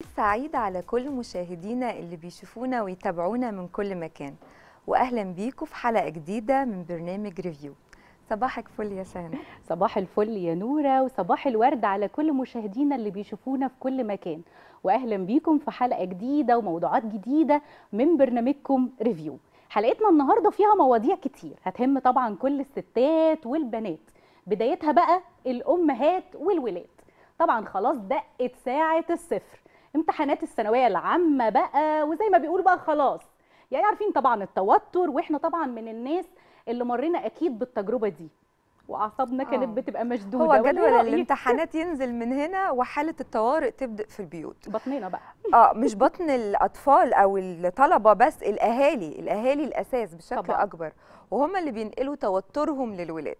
سعيدة على كل مشاهدينا اللي بيشوفونا ويتابعونا من كل مكان وأهلا بيكم في حلقة جديدة من برنامج ريفيو صباحك فل يا شاهنة صباح الفل يا نورة وصباح الورد على كل مشاهدينا اللي بيشوفونا في كل مكان واهلا بيكم في حلقة جديدة وموضوعات جديدة من برنامجكم ريفيو حلقتنا النهاردة فيها مواضيع كتير هتهم طبعا كل الستات والبنات بدايتها بقى الأمهات والولاد طبعا خلاص دقت ساعة الصفر امتحانات الثانوية العامة بقى وزي ما بيقولوا بقى خلاص يعني عارفين طبعا التوتر واحنا طبعا من الناس اللي مرينا اكيد بالتجربة دي واعصابنا آه. كانت بتبقى مشدودة هو ولا جدول إيه رأيك؟ الامتحانات ينزل من هنا وحالة الطوارئ تبدأ في البيوت بطننا بقى اه مش بطن الأطفال أو الطلبة بس الأهالي الأهالي الأساس بشكل طبعاً. أكبر وهم اللي بينقلوا توترهم للولاد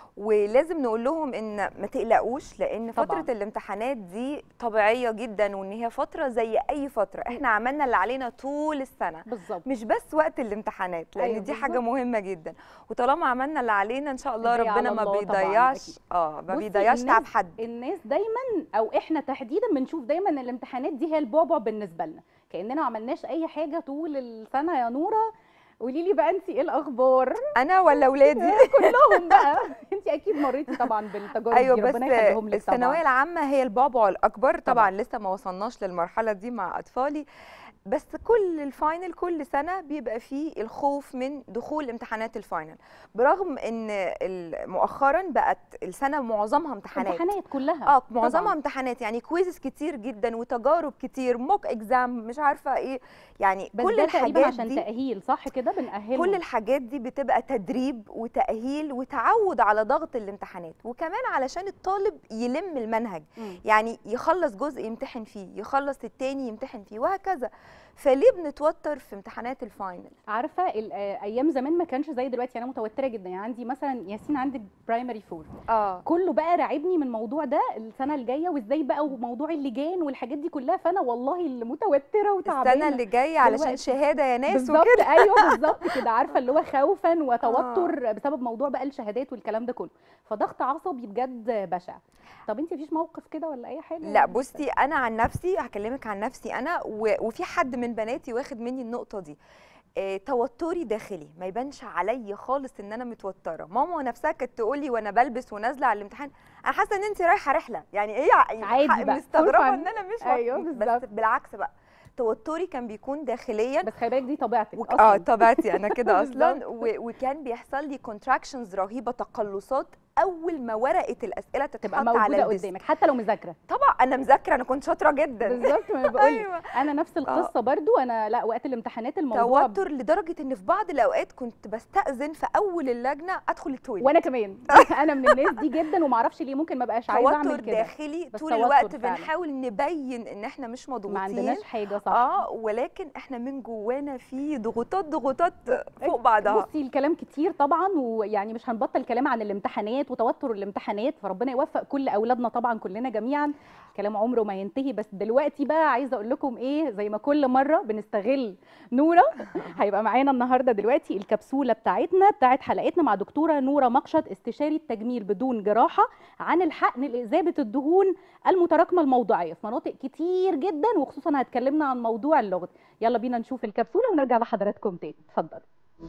ولازم نقول لهم ان ما تقلقوش لان طبعاً. فتره الامتحانات دي طبيعيه جدا وان هي فتره زي اي فتره احنا عملنا اللي علينا طول السنه بالظبط مش بس وقت الامتحانات لان أيوة دي حاجه بالظبط. مهمه جدا وطالما عملنا اللي علينا ان شاء الله الباقي ربنا على ما الله طبعاً، بيضيعش أكيد. اه ما بصي، بيضيعش الناس- تعب حد الناس دايما او احنا تحديدا بنشوف دايما ان الامتحانات دي هي البعبع بالنسبه لنا كاننا ما عملناش اي حاجه طول السنه يا نوره قولي لي بقى انت ايه الاخبار انا ولا اولادي كلهم بقى انت اكيد مريتي طبعا بالتجارب ايوه دي بس ربنا يخليهم لك الثانويه طبعا العامه هي البعبع الاكبر طبعا, طبعاً. لسه ما وصلناش للمرحله دي مع اطفالي بس كل الفاينل كل سنه بيبقى فيه الخوف من دخول امتحانات الفاينل برغم ان ال- مؤخرا بقت السنه معظمها امتحانات امتحانات كلها اه معظمها طبعاً. امتحانات يعني كويزز كتير جدا وتجارب كتير موك اكزام مش عارفه ايه يعني بس كل ده تقريبا الحاجات عشان دي تاهيل صح كده بنأهلهم كل الحاجات دي بتبقى تدريب وتأهيل وتعود على ضغط الامتحانات وكمان علشان الطالب يلم المنهج مم. يعني يخلص جزء يمتحن فيه يخلص التاني يمتحن فيه وهكذا فليه بنتوتر في امتحانات الفاينل عارفه ال- آه، ايام زمان ما كانش زي دلوقتي انا متوتره جدا يعني عندي مثلا ياسين عندك برايمري فور اه كله بقى راعبني من الموضوع ده السنه الجايه وازاي بقى وموضوع اللجان والحاجات دي كلها فانا والله اللي متوتره وتعبانه السنه اللي جايه علشان دلوقتي. شهاده يا ناس بالظبط وكده ايوه بالظبط كده عارفه اللي هو خوفا وتوتر بسبب موضوع بقى الشهادات والكلام ده كله فضغط عصبي بجد بشع طب انت مفيش موقف كده ولا اي حاجه لا بصي انا عن نفسي هكلمك عن نفسي انا و- وفي حد من بناتي واخد مني النقطه دي آه، توتري داخلي ما يبانش عليا خالص ان انا متوتره ماما نفسها كانت تقول لي وانا بلبس ونازله على الامتحان انا حاسه ان انت رايحه رحله يعني ايه ع- عادي ح- بقى، مستغربه for fun. ان انا مش أيوة وط- بالظبط. بس بالعكس بقى توتري كان بيكون داخليا بس خلي بالك دي طبيعتك وك... اصلا اه طبيعتي انا كده اصلا بالظبط. و... وكان بيحصل لي كونتراكشنز رهيبه تقلصات اول ما ورقه الاسئله تبقى تتحط على موجوده الديسك قدامك حتى لو مذاكره طبعا انا مذاكره انا كنت شاطره جدا بالظبط ما بقول ايوه انا نفس القصه برضو انا لا وقت الامتحانات الموضوع توتر لدرجه ان في بعض الاوقات كنت بستاذن في اول اللجنه ادخل التويليت وانا كمان انا من الناس دي جدا وما اعرفش ليه ممكن ما بقاش عايزه اعمل توتر كده داخلي بس طول توتر الوقت فعلا. بنحاول نبين ان احنا مش مضغوطين ما عندناش حاجه صح اه ولكن احنا من جوانا في ضغوطات ضغوطات فوق بعضها بصي الكلام كتير طبعا ويعني مش هنبطل كلام عن الامتحانات وتوتر الامتحانات فربنا يوفق كل اولادنا طبعا كلنا جميعا كلام عمره ما ينتهي بس دلوقتي بقى عايزه اقول لكم ايه زي ما كل مره بنستغل نوره هيبقى معانا النهارده دلوقتي الكبسوله بتاعتنا بتاعت حلقتنا مع دكتوره نوره مقشط استشاري التجميل بدون جراحه عن الحقن لاذابه الدهون المتراكمه الموضعيه في مناطق كتير جدا وخصوصا هتكلمنا عن موضوع اللغط يلا بينا نشوف الكبسوله ونرجع لحضراتكم تاني اتفضل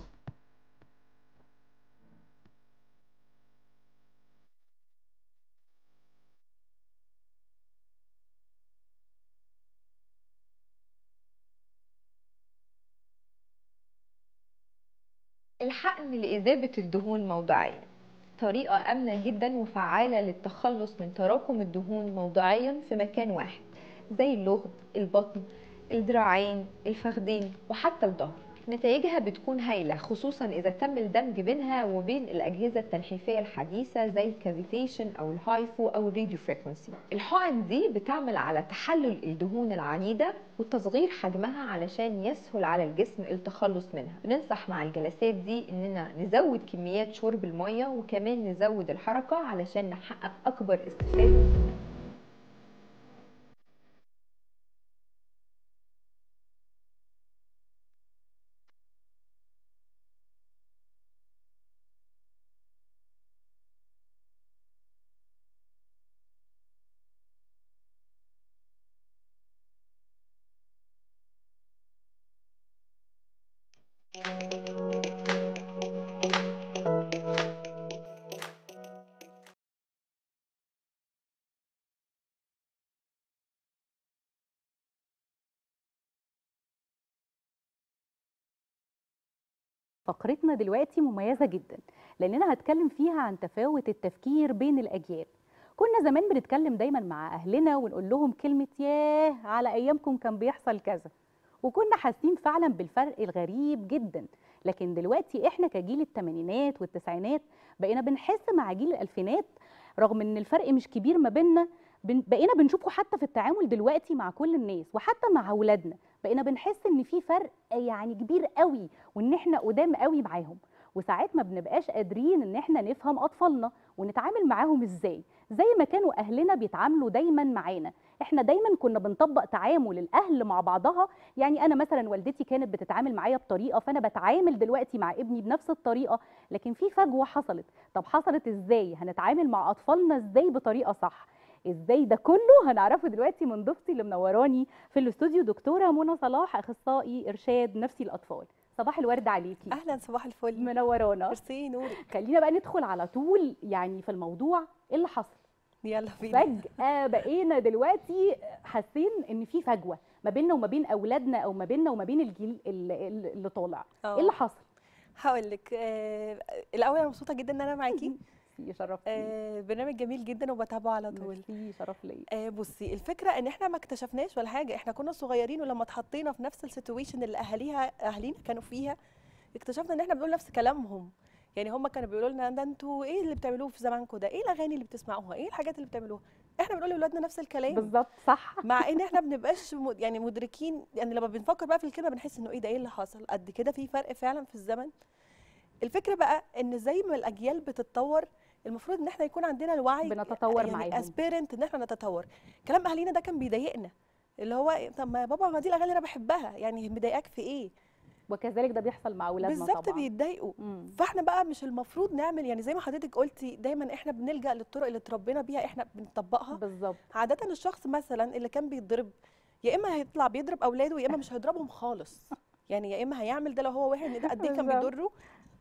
الحقن لإذابة الدهون موضعيا طريقة آمنة جدا وفعالة للتخلص من تراكم الدهون موضعيا في مكان واحد زي اللغد، البطن، الذراعين، الفخذين وحتى الظهر نتائجها بتكون هايلة خصوصا إذا تم الدمج بينها وبين الأجهزة التنحيفية الحديثة زي الكافيتيشن أو الهايفو أو الراديو فريكونسي الحقن دي بتعمل على تحلل الدهون العنيدة وتصغير حجمها علشان يسهل على الجسم التخلص منها بننصح مع الجلسات دي اننا نزود كميات شرب المية وكمان نزود الحركة علشان نحقق اكبر استفادة فقرتنا دلوقتي مميزة جدا لأننا هتكلم فيها عن تفاوت التفكير بين الأجيال كنا زمان بنتكلم دايما مع أهلنا ونقول لهم كلمة ياه على أيامكم كان بيحصل كذا وكنا حاسين فعلا بالفرق الغريب جدا لكن دلوقتي احنا كجيل الثمانينات والتسعينات بقينا بنحس مع جيل الألفينات رغم ان الفرق مش كبير ما بيننا بن- بقينا بنشوفه حتى في التعامل دلوقتي مع كل الناس وحتى مع اولادنا بقينا بنحس ان في فرق يعني كبير قوي وان احنا قدام قوي معاهم وساعات ما بنبقاش قادرين ان احنا نفهم اطفالنا ونتعامل معاهم ازاي زي ما كانوا اهلنا بيتعاملوا دايما معانا احنا دايما كنا بنطبق تعامل الاهل مع بعضها يعني انا مثلا والدتي كانت بتتعامل معايا بطريقه فانا بتعامل دلوقتي مع ابني بنفس الطريقه لكن في فجوه حصلت طب حصلت ازاي هنتعامل مع اطفالنا ازاي بطريقه صح ازاي ده كله هنعرفه دلوقتي من ضيفتي اللي منوراني في الاستوديو دكتوره منى صلاح اخصائي ارشاد نفسي الاطفال صباح الورد عليكي اهلا صباح الفل منورانا ميرسي نورك خلينا بقى ندخل على طول يعني في الموضوع ايه اللي حصل يلا بينا فجأة بقينا دلوقتي حاسين ان في فجوة ما بيننا وما بين اولادنا او ما بيننا وما بين الجيل اللي, اللي طالع اه. ايه اللي حصل هقول لك آه الاول انا مبسوطه جدا ان انا معاكي في شرف آه برنامج جميل جدا وبتابعه على طول في شرف ليا آه بصي الفكره ان احنا ما اكتشفناش ولا حاجه احنا كنا صغيرين ولما اتحطينا في نفس السيتويشن اللي اهاليها اهالينا كانوا فيها اكتشفنا ان احنا بنقول نفس كلامهم يعني هم كانوا بيقولوا لنا ده انتوا ايه اللي بتعملوه في زمانكم ده ايه الاغاني اللي بتسمعوها ايه الحاجات اللي بتعملوها احنا بنقول لاولادنا نفس الكلام بالظبط صح مع ان احنا بنبقاش م- يعني مدركين يعني لما بنفكر بقى في الكلمه بنحس انه ايه ده ايه اللي حصل قد كده في فرق فعلا في الزمن الفكره بقى ان زي ما الاجيال بتتطور المفروض ان احنا يكون عندنا الوعي بنتطور يعني معاهم. اسبيرنت ان احنا نتطور كلام اهالينا ده كان بيضايقنا اللي هو إيه، طب ما يا بابا ما دي الاغاني اللي انا بحبها يعني مضايقاك في ايه وكذلك ده بيحصل مع اولادنا بالظبط طبعا بيتضايقوا مم. فاحنا بقى مش المفروض نعمل يعني زي ما حضرتك قلتي دايما احنا بنلجا للطرق اللي اتربينا بيها احنا بنطبقها بالظبط عادة الشخص مثلا اللي كان بيتضرب يا اما هيطلع بيضرب اولاده يا اما مش هيضربهم خالص يعني يا اما هيعمل ده لو هو واحد ان ده قد ايه كان بالظبط. بيضره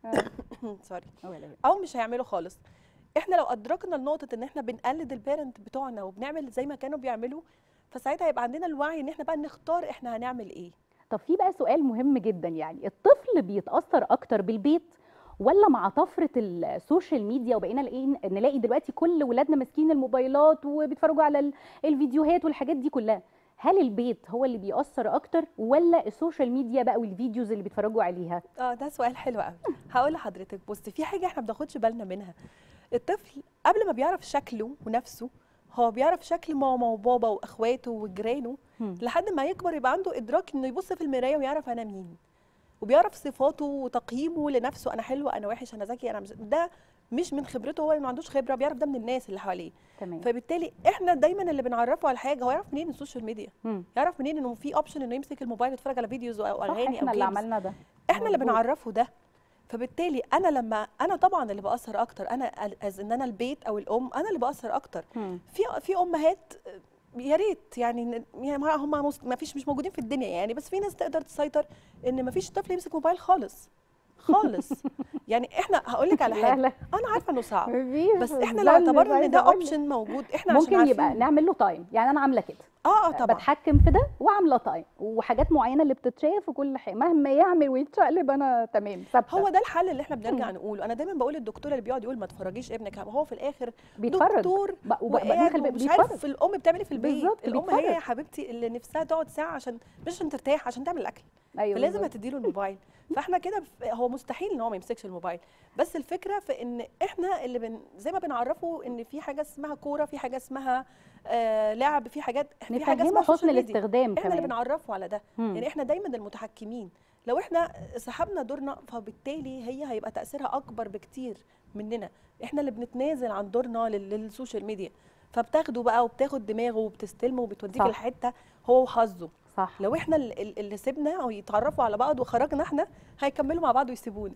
سوري ولا يهمك. او مش هيعمله خالص احنا لو ادركنا لنقطه ان احنا بنقلد البيرنت بتوعنا وبنعمل زي ما كانوا بيعملوا فساعتها هيبقى عندنا الوعي ان احنا بقى نختار احنا هنعمل ايه طب في بقى سؤال مهم جدا يعني الطفل بيتاثر اكتر بالبيت ولا مع طفره السوشيال ميديا وبقينا نلاقي نلاقي دلوقتي كل ولادنا ماسكين الموبايلات وبيتفرجوا على ال- الفيديوهات والحاجات دي كلها هل البيت هو اللي بيأثر اكتر ولا السوشيال ميديا بقى والفيديوز اللي بيتفرجوا عليها اه ده سؤال حلو قوي هقول لحضرتك بصي في حاجه احنا ما بناخدش بالنا منها الطفل قبل ما بيعرف شكله ونفسه هو بيعرف شكل ماما وبابا واخواته وجيرانه هم. لحد ما يكبر يبقى عنده ادراك انه يبص في المرايه ويعرف انا مين وبيعرف صفاته وتقييمه لنفسه انا حلو انا وحش انا ذكي انا مش ده مش من خبرته هو ما عندوش خبره بيعرف ده من الناس اللي حواليه تمام فبالتالي احنا دايما اللي بنعرفه على حاجه هو يعرف منين السوشيال ميديا هم. يعرف منين انه في اوبشن انه يمسك الموبايل يتفرج على فيديوز او صح اغاني او احنا اللي جيمز عملنا ده احنا اللي مظبوط. بنعرفه ده فبالتالي انا لما انا طبعا اللي باثر اكتر انا از ان انا البيت او الام انا اللي باثر اكتر هم. في في امهات يا ريت يعني ن- يعني ما هم مس- ما فيش مش موجودين في الدنيا يعني بس في ناس تقدر تسيطر ان ما فيش طفل يمسك موبايل خالص خالص يعني احنا هقول لك على لا حاجه لا انا عارفه انه صعب مفيش بس احنا ظن لو اعتبرنا عايزة ان ده أقول لك. اوبشن موجود احنا عشان ممكن يبقى عارفين نعمل له تايم يعني انا عامله كده اه اه طبعا بتحكم في ده وعامله تايم وحاجات معينه اللي بتتشاف وكل حاجه مهما يعمل ويتشقلب انا تمام ثابته هو ده الحل اللي احنا بنرجع نقوله انا دايما بقول للدكتور اللي بيقعد يقول ما تفرجيش ابنك هو في الاخر بيتفرج دكتور بق- وبعدين وقاعد خلي بالك ومش بيتفرج عارف الام بتعمل ايه في البيت بالظبط، الام بيتفرج. هي يا حبيبتي اللي نفسها تقعد ساعه عشان مش عشان ترتاح عشان تعمل الاكل ايوه فلازم بالظبط. هتديله الموبايل فاحنا كده ف- هو مستحيل ان هو ما يمسكش الموبايل بس الفكره في ان احنا اللي بن زي ما بنعرفه ان في حاجه اسمها كوره في حاجه اسمها آه لعب في حاجات في حاجه نفهمه اسمها حسن سوشيال ميديا الاستخدام احنا اللي كمان بنعرفه على ده مم. يعني احنا دايما المتحكمين لو احنا سحبنا دورنا فبالتالي هي هيبقى تاثيرها اكبر بكتير مننا احنا اللي بنتنازل عن دورنا لل- للسوشيال ميديا فبتاخده بقى وبتاخد دماغه وبتستلمه وبتوديك صح. الحته هو وحظه صح لو احنا ال- ال- اللي سيبنا او يتعرفوا على بعض وخرجنا احنا هيكملوا مع بعض ويسيبونا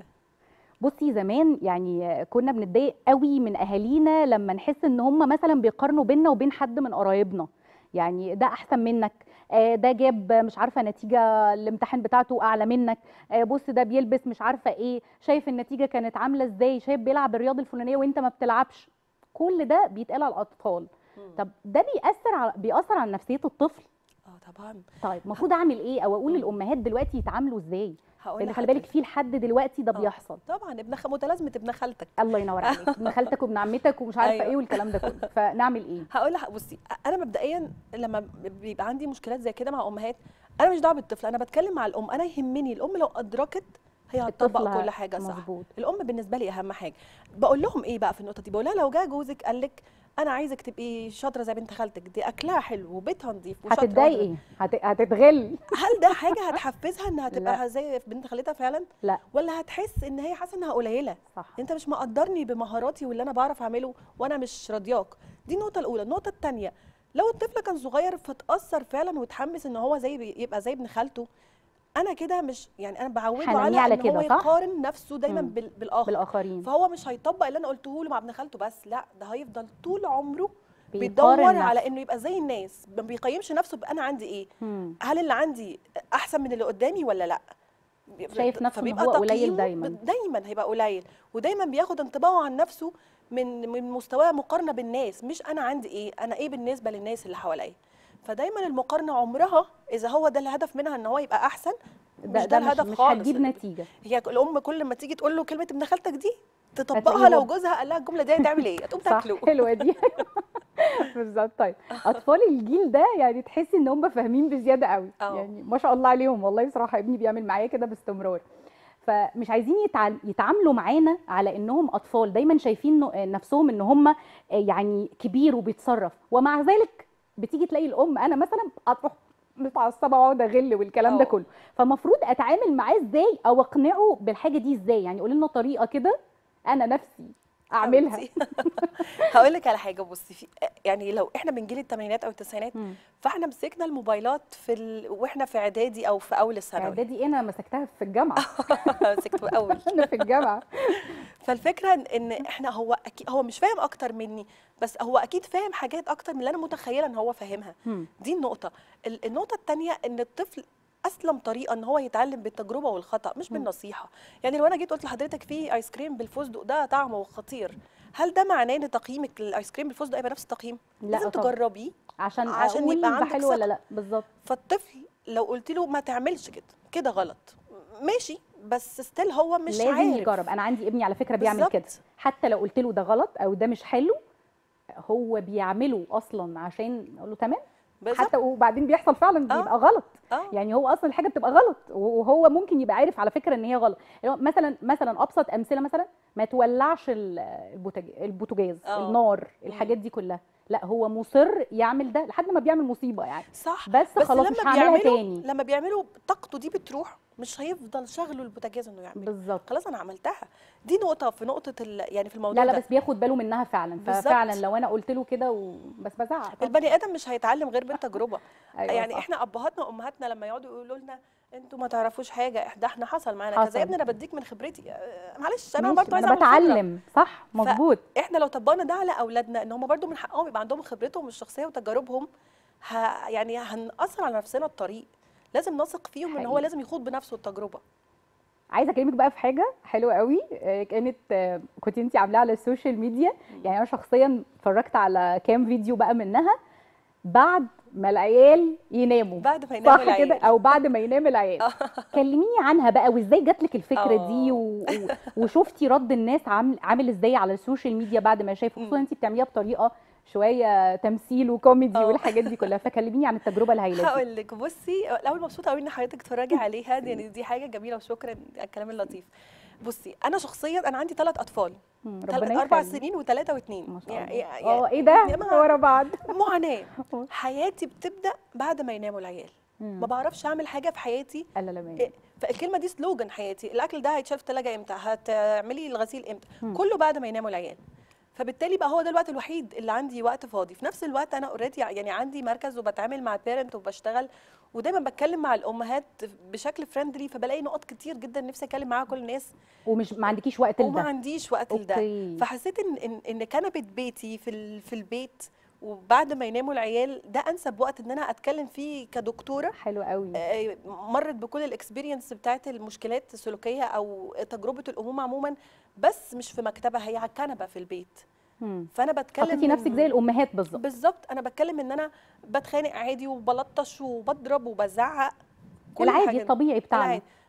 بصي زمان يعني كنا بنتضايق قوي من اهالينا لما نحس ان هم مثلا بيقارنوا بيننا وبين حد من قرايبنا يعني ده احسن منك آه، ده جاب مش عارفه نتيجه الامتحان بتاعته اعلى منك آه، بص ده بيلبس مش عارفه ايه شايف النتيجه كانت عامله ازاي شايف بيلعب الرياضه الفلانيه وانت ما بتلعبش كل ده بيتقال على الاطفال طب ده بيأثر على بيأثر على نفسيه الطفل اه طبعا طيب المفروض اعمل ايه او اقول للامهات دلوقتي يتعاملوا ازاي هقول لان خلي بالك لحضرتك. في لحد دلوقتي ده آه. بيحصل طبعا ابن خ... متلازمه ابن خالتك الله ينور عليك ابن خالتك وابن عمتك ومش عارفه أيوة. ايه والكلام ده كله فنعمل ايه هقول لح... بصي انا مبدئيا لما بيبقى عندي مشكلات زي كده مع امهات انا مش دعوه بالطفل انا بتكلم مع الام انا يهمني الام لو ادركت هي هتطبق الطفل كل حاجه صح مظبوط الام بالنسبه لي اهم حاجه بقول لهم ايه بقى في النقطه دي بقول لها لو جه جوزك قال لك انا عايزك تبقي شاطره زي بنت خالتك دي اكلها حلو وبيتها نظيف وشاطرة وشاطرة. هتتضايقي هت... هتتغل هل ده حاجه هتحفزها انها لا. تبقى زي بنت خالتها فعلا لا ولا هتحس ان هي حاسه انها قليله صح انت مش مقدرني بمهاراتي واللي انا بعرف اعمله وانا مش راضياك دي النقطه الاولى النقطه الثانيه لو الطفل كان صغير فتاثر فعلا وتحمس ان هو زي يبقى زي ابن خالته انا كده مش يعني انا بعوده هنميه على, على ان هو كده، صح؟ يقارن نفسه دايما مم. بال- بالاخر بالاخرين فهو مش هيطبق اللي انا قلته له مع ابن خالته بس لا ده هيفضل طول عمره بيقارن بيدور نفسه. على انه يبقى زي الناس ما بيقيمش نفسه بانا عندي ايه مم. هل اللي عندي احسن من اللي قدامي ولا لا شايف نفسه إن فبيبقى هو قليل تقييمه دايماً. ب- دايما هيبقى قليل ودايما بياخد انطباعه عن نفسه من من مستوى مقارنه بالناس مش انا عندي ايه انا ايه بالنسبه للناس اللي حواليا فدايما المقارنه عمرها اذا هو ده الهدف منها ان هو يبقى احسن ده, مش ده ده مش, الهدف مش خالص هتجيب اللي- نتيجه هي الام كل ما تيجي تقول له كلمه ابن خالتك دي هتلاقيه تطبقها لو هو- جوزها قال لها الجمله دي هتعمل ايه هتقوم صح تاكله حلوه دي بالظبط طيب اطفال الجيل ده يعني تحسي ان هم فاهمين بزياده قوي اه. يعني ما شاء الله عليهم والله بصراحه ابني بيعمل معايا كده باستمرار فمش عايزين يتعال- يتعاملوا معانا على انهم اطفال دايما شايفين إنه- نفسهم ان هم يعني كبير وبيتصرف ومع ذلك بتيجي تلاقي الام انا مثلا اروح متعصبه واقعد اغل والكلام ده اه. كله فالمفروض اتعامل معاه ازاي او اقنعه بالحاجه دي ازاي يعني قولي لنا طريقه كده انا نفسي اعملها هقول لك على حاجه بصي في يعني لو احنا من جيل الثمانينات او التسعينات مم. فاحنا مسكنا الموبايلات في ال... واحنا في اعدادي او في اول الثانوي اعدادي ايه انا مسكتها في الجامعه مسكت في اول انا في الجامعه فالفكره إن- ان احنا هو أكيد هو مش فاهم اكتر مني بس هو اكيد فاهم حاجات اكتر من اللي انا متخيله ان هو فاهمها مم. دي النقطه ال- النقطه الثانيه ان الطفل اسلم طريقه ان هو يتعلم بالتجربه والخطا مش مم. بالنصيحه يعني لو انا جيت قلت لحضرتك في ايس كريم بالفستق ده طعمه خطير هل ده معناه ان تقييمك للايس كريم بالفسد هيبقى نفس التقييم لا لازم طبعا. تجربيه عشان عشان اقول يبقى ده عندك حلو ولا ثقة. لا بالظبط فالطفل لو قلت له ما تعملش كده كده غلط ماشي بس ستيل هو مش لازم عارف يجرب انا عندي ابني على فكره بيعمل بالظبط. كده حتى لو قلت له ده غلط او ده مش حلو هو بيعمله اصلا عشان اقول له تمام بالظبط حتى وبعدين بيحصل فعلا آه. بيبقى غلط اه يعني هو اصلا الحاجه بتبقى غلط وهو ممكن يبقى عارف على فكره ان هي غلط يعني هو مثلا مثلا ابسط امثله مثلا ما تولعش ال- البوتاج- البوتاجاز آه. النار الحاجات دي كلها لا هو مصر يعمل ده لحد ما بيعمل مصيبه يعني صح بس, بس خلاص مش لما هعملها بيعملوا تاني لما بيعملوا طاقته دي بتروح مش هيفضل شغله البوتاجاز انه يعمل بالظبط خلاص انا عملتها دي نقطه في نقطه ال... يعني في الموضوع لا لا ده بس بياخد باله منها فعلا بالظبط. ففعلا لو انا قلت له كده و... بس بزعق طبعاً. البني ادم مش هيتعلم غير بالتجربه أيوة يعني صح. احنا ابهاتنا وامهاتنا لما يقعدوا يقولوا لنا انتوا ما تعرفوش حاجه ده احنا حصل معانا حصل. كذا يا ابني انا بديك من خبرتي آه، معلش انا ماشي، برضه عايزه انا أعمل خبرة. بتعلم صح مظبوط احنا لو طبقنا ده على اولادنا ان هم برضو من حقهم يبقى عندهم خبرتهم الشخصيه وتجاربهم ه... يعني هنأثر على نفسنا الطريق لازم نثق فيهم ان هو حقيقي. لازم يخوض بنفسه التجربه عايزه اكلمك بقى في حاجه حلوه قوي آه، كانت آه، كنت انت عاملاها على السوشيال ميديا يعني انا شخصيا اتفرجت على كام فيديو بقى منها بعد ما العيال يناموا بعد ما يناموا صح العيال كده او بعد ما ينام العيال كلميني عنها بقى وازاي جات لك الفكره دي آه. و... و... وشفتي رد الناس عامل عامل ازاي على السوشيال ميديا بعد ما شافوا خصوصا مم. انت بتعمليها بطريقه شويه تمثيل وكوميدي آه. والحاجات دي كلها فكلميني عن التجربه الهائله دي هقول لك بصي الاول مبسوطه قوي ان حضرتك تتفرجي عليها يعني دي حاجه جميله وشكرا على الكلام اللطيف بصي انا شخصيا انا عندي ثلاث اطفال مم، تل- ربنا اربع يخليك. سنين وثلاثه واثنين ما شاء يعني الله اه ايه ده يا جماعة، ورا بعض معاناه حياتي بتبدا بعد ما يناموا العيال مم. ما بعرفش اعمل حاجه في حياتي لا لا لا إيه، فالكلمه دي سلوجان حياتي الاكل ده هيتشال في الثلاجه امتى هتعملي الغسيل امتى مم. كله بعد ما يناموا العيال فبالتالي بقى هو ده الوقت الوحيد اللي عندي وقت فاضي في نفس الوقت انا اوريدي يعني عندي مركز وبتعامل مع بيرنت وبشتغل ودايما بتكلم مع الامهات بشكل فريندلي فبلاقي نقط كتير جدا نفسي اتكلم معاها كل الناس ومش ما عندكيش وقت وما لده عنديش وقت لده اوكي فحسيت ان ان ان كنبه بيتي في ال- في البيت وبعد ما يناموا العيال ده انسب وقت ان انا اتكلم فيه كدكتوره حلو قوي آه، مرت بكل الاكسبيرينس بتاعت المشكلات السلوكيه او تجربه الامومه عموما بس مش في مكتبها هي على الكنبه في البيت مم. فانا بتكلم حطيتي نفسك من- زي الامهات بالظبط بالظبط انا بتكلم ان انا بتخانق عادي وبلطش وبضرب وبزعق كل العادي الحاجات دي. الطبيعي بتاعنا العادي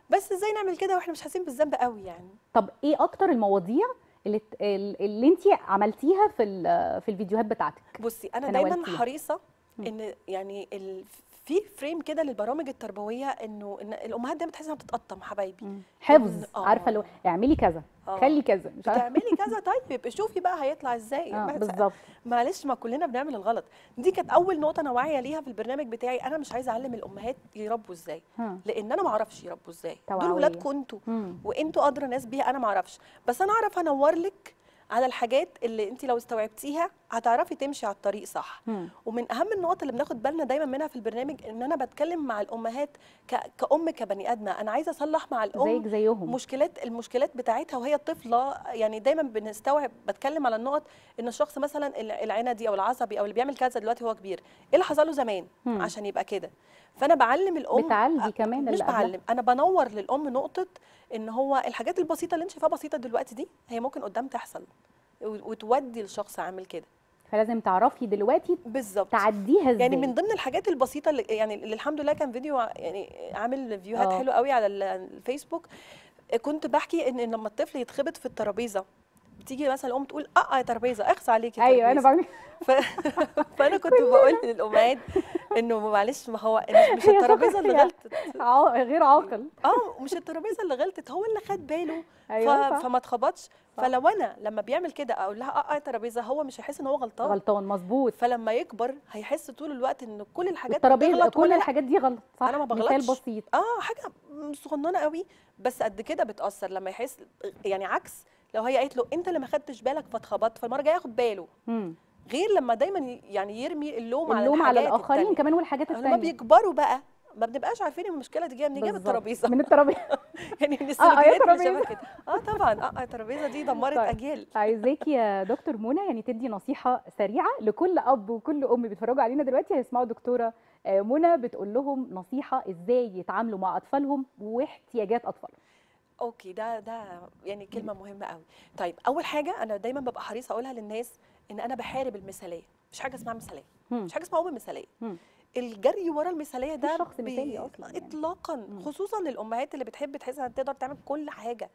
بس ازاي نعمل كده واحنا مش حاسين بالذنب قوي يعني طب ايه اكتر المواضيع اللي ت- اللي انت عملتيها في ال- في الفيديوهات بتاعتك بصي انا دايما تناولتيها. حريصه مم. ان يعني ال... في فريم كده للبرامج التربويه انه ان الامهات دايما بتحس انها بتتقطم حبايبي حفظ إن- آه. عارفه لو اعملي كذا آه. خلي كذا مش عارفه تعملي كذا طيب يبقى شوفي بقى هيطلع ازاي اه ما- بالظبط معلش ما كلنا بنعمل الغلط دي كانت اول نقطه انا واعيه ليها في البرنامج بتاعي انا مش عايزه اعلم الامهات يربوا ازاي ها. لان انا ما اعرفش يربوا ازاي دول توعوية. ولادكم انتوا مم. وانتوا ادرى ناس بيها انا ما اعرفش بس انا اعرف انور لك على الحاجات اللي انت لو استوعبتيها هتعرفي تمشي على الطريق صح مم. ومن اهم النقط اللي بناخد بالنا دايما منها في البرنامج ان انا بتكلم مع الامهات ك- كأم كبني ادمه انا عايزه اصلح مع الام زيك زيهم مشكلات المشكلات بتاعتها وهي طفله يعني دايما بنستوعب بتكلم على النقط ان الشخص مثلا الع- العندي او العصبي او اللي بيعمل كذا دلوقتي هو كبير ايه اللي حصل له زمان مم. عشان يبقى كده فانا بعلم الام بتعالجي كمان مش اللي قبلها. بعلم انا بنور للام نقطه ان هو الحاجات البسيطه اللي انت شايفاها بسيطه دلوقتي دي هي ممكن قدام تحصل و- وتودي الشخص عامل كده فلازم تعرفي دلوقتي بالظبط تعديها ازاي يعني من ضمن الحاجات البسيطه اللي يعني اللي الحمد لله كان فيديو ع- يعني عامل فيوهات آه. حلوه قوي على ال- الفيسبوك كنت بحكي ان إن لما الطفل يتخبط في الترابيزه بتيجي مثلا الام تقول اه يا ترابيزه اخص عليكي يا ايوه انا ترابيزة. بعمل ف... فانا كنت بقول للامهات انه معلش ما هو مش, مش هي الترابيزه اللي شخصية. غلطت عا- غير عاقل اه مش الترابيزه اللي غلطت هو اللي خد باله ايوه ف... صح. فما اتخبطش صح. فلو انا لما بيعمل كده اقول لها اه اه يا ترابيزه هو مش هيحس ان هو غلطان غلطان مظبوط فلما يكبر هيحس طول الوقت ان كل الحاجات الترابيزه بتغلط كل وأنا لأ. الحاجات دي غلط صح أنا ما مثال بغلطش. بسيط اه حاجه صغننه قوي بس قد كده بتاثر لما يحس يعني عكس لو هي قالت له انت اللي ما خدتش بالك فاتخبطت فالمره الجايه ياخد باله مم. غير لما دايما ي- يعني يرمي اللوم على اللوم على الحاجات الاخرين التانية. كمان والحاجات لما التانية بيكبروا بقى ما بنبقاش عارفين المشكله دي جايه منين جايه من بالظبط. الترابيزه من الترابيزه يعني من آه، يا السلوكيات اللي ترابيزة. شبه كده اه طبعا اه آه، الترابيزه دي دمرت طيب. اجيال عايزاكي يا دكتور منى يعني تدي نصيحه سريعه لكل اب وكل ام بيتفرجوا علينا دلوقتي هيسمعوا دكتوره آه، منى بتقول لهم نصيحه ازاي يتعاملوا مع اطفالهم واحتياجات اطفالهم اوكي ده ده يعني كلمه مهمه قوي طيب اول حاجه انا دايما ببقى حريصه اقولها للناس ان انا بحارب المثاليه مش حاجه اسمها مثاليه مم. مش حاجه اسمها ام مثاليه مم. الجري ورا المثاليه ده مفيش شخص بي- مثالي أصلاً يعني. اطلاقا مم. خصوصا للامهات اللي بتحب تحس انها تقدر تعمل كل حاجه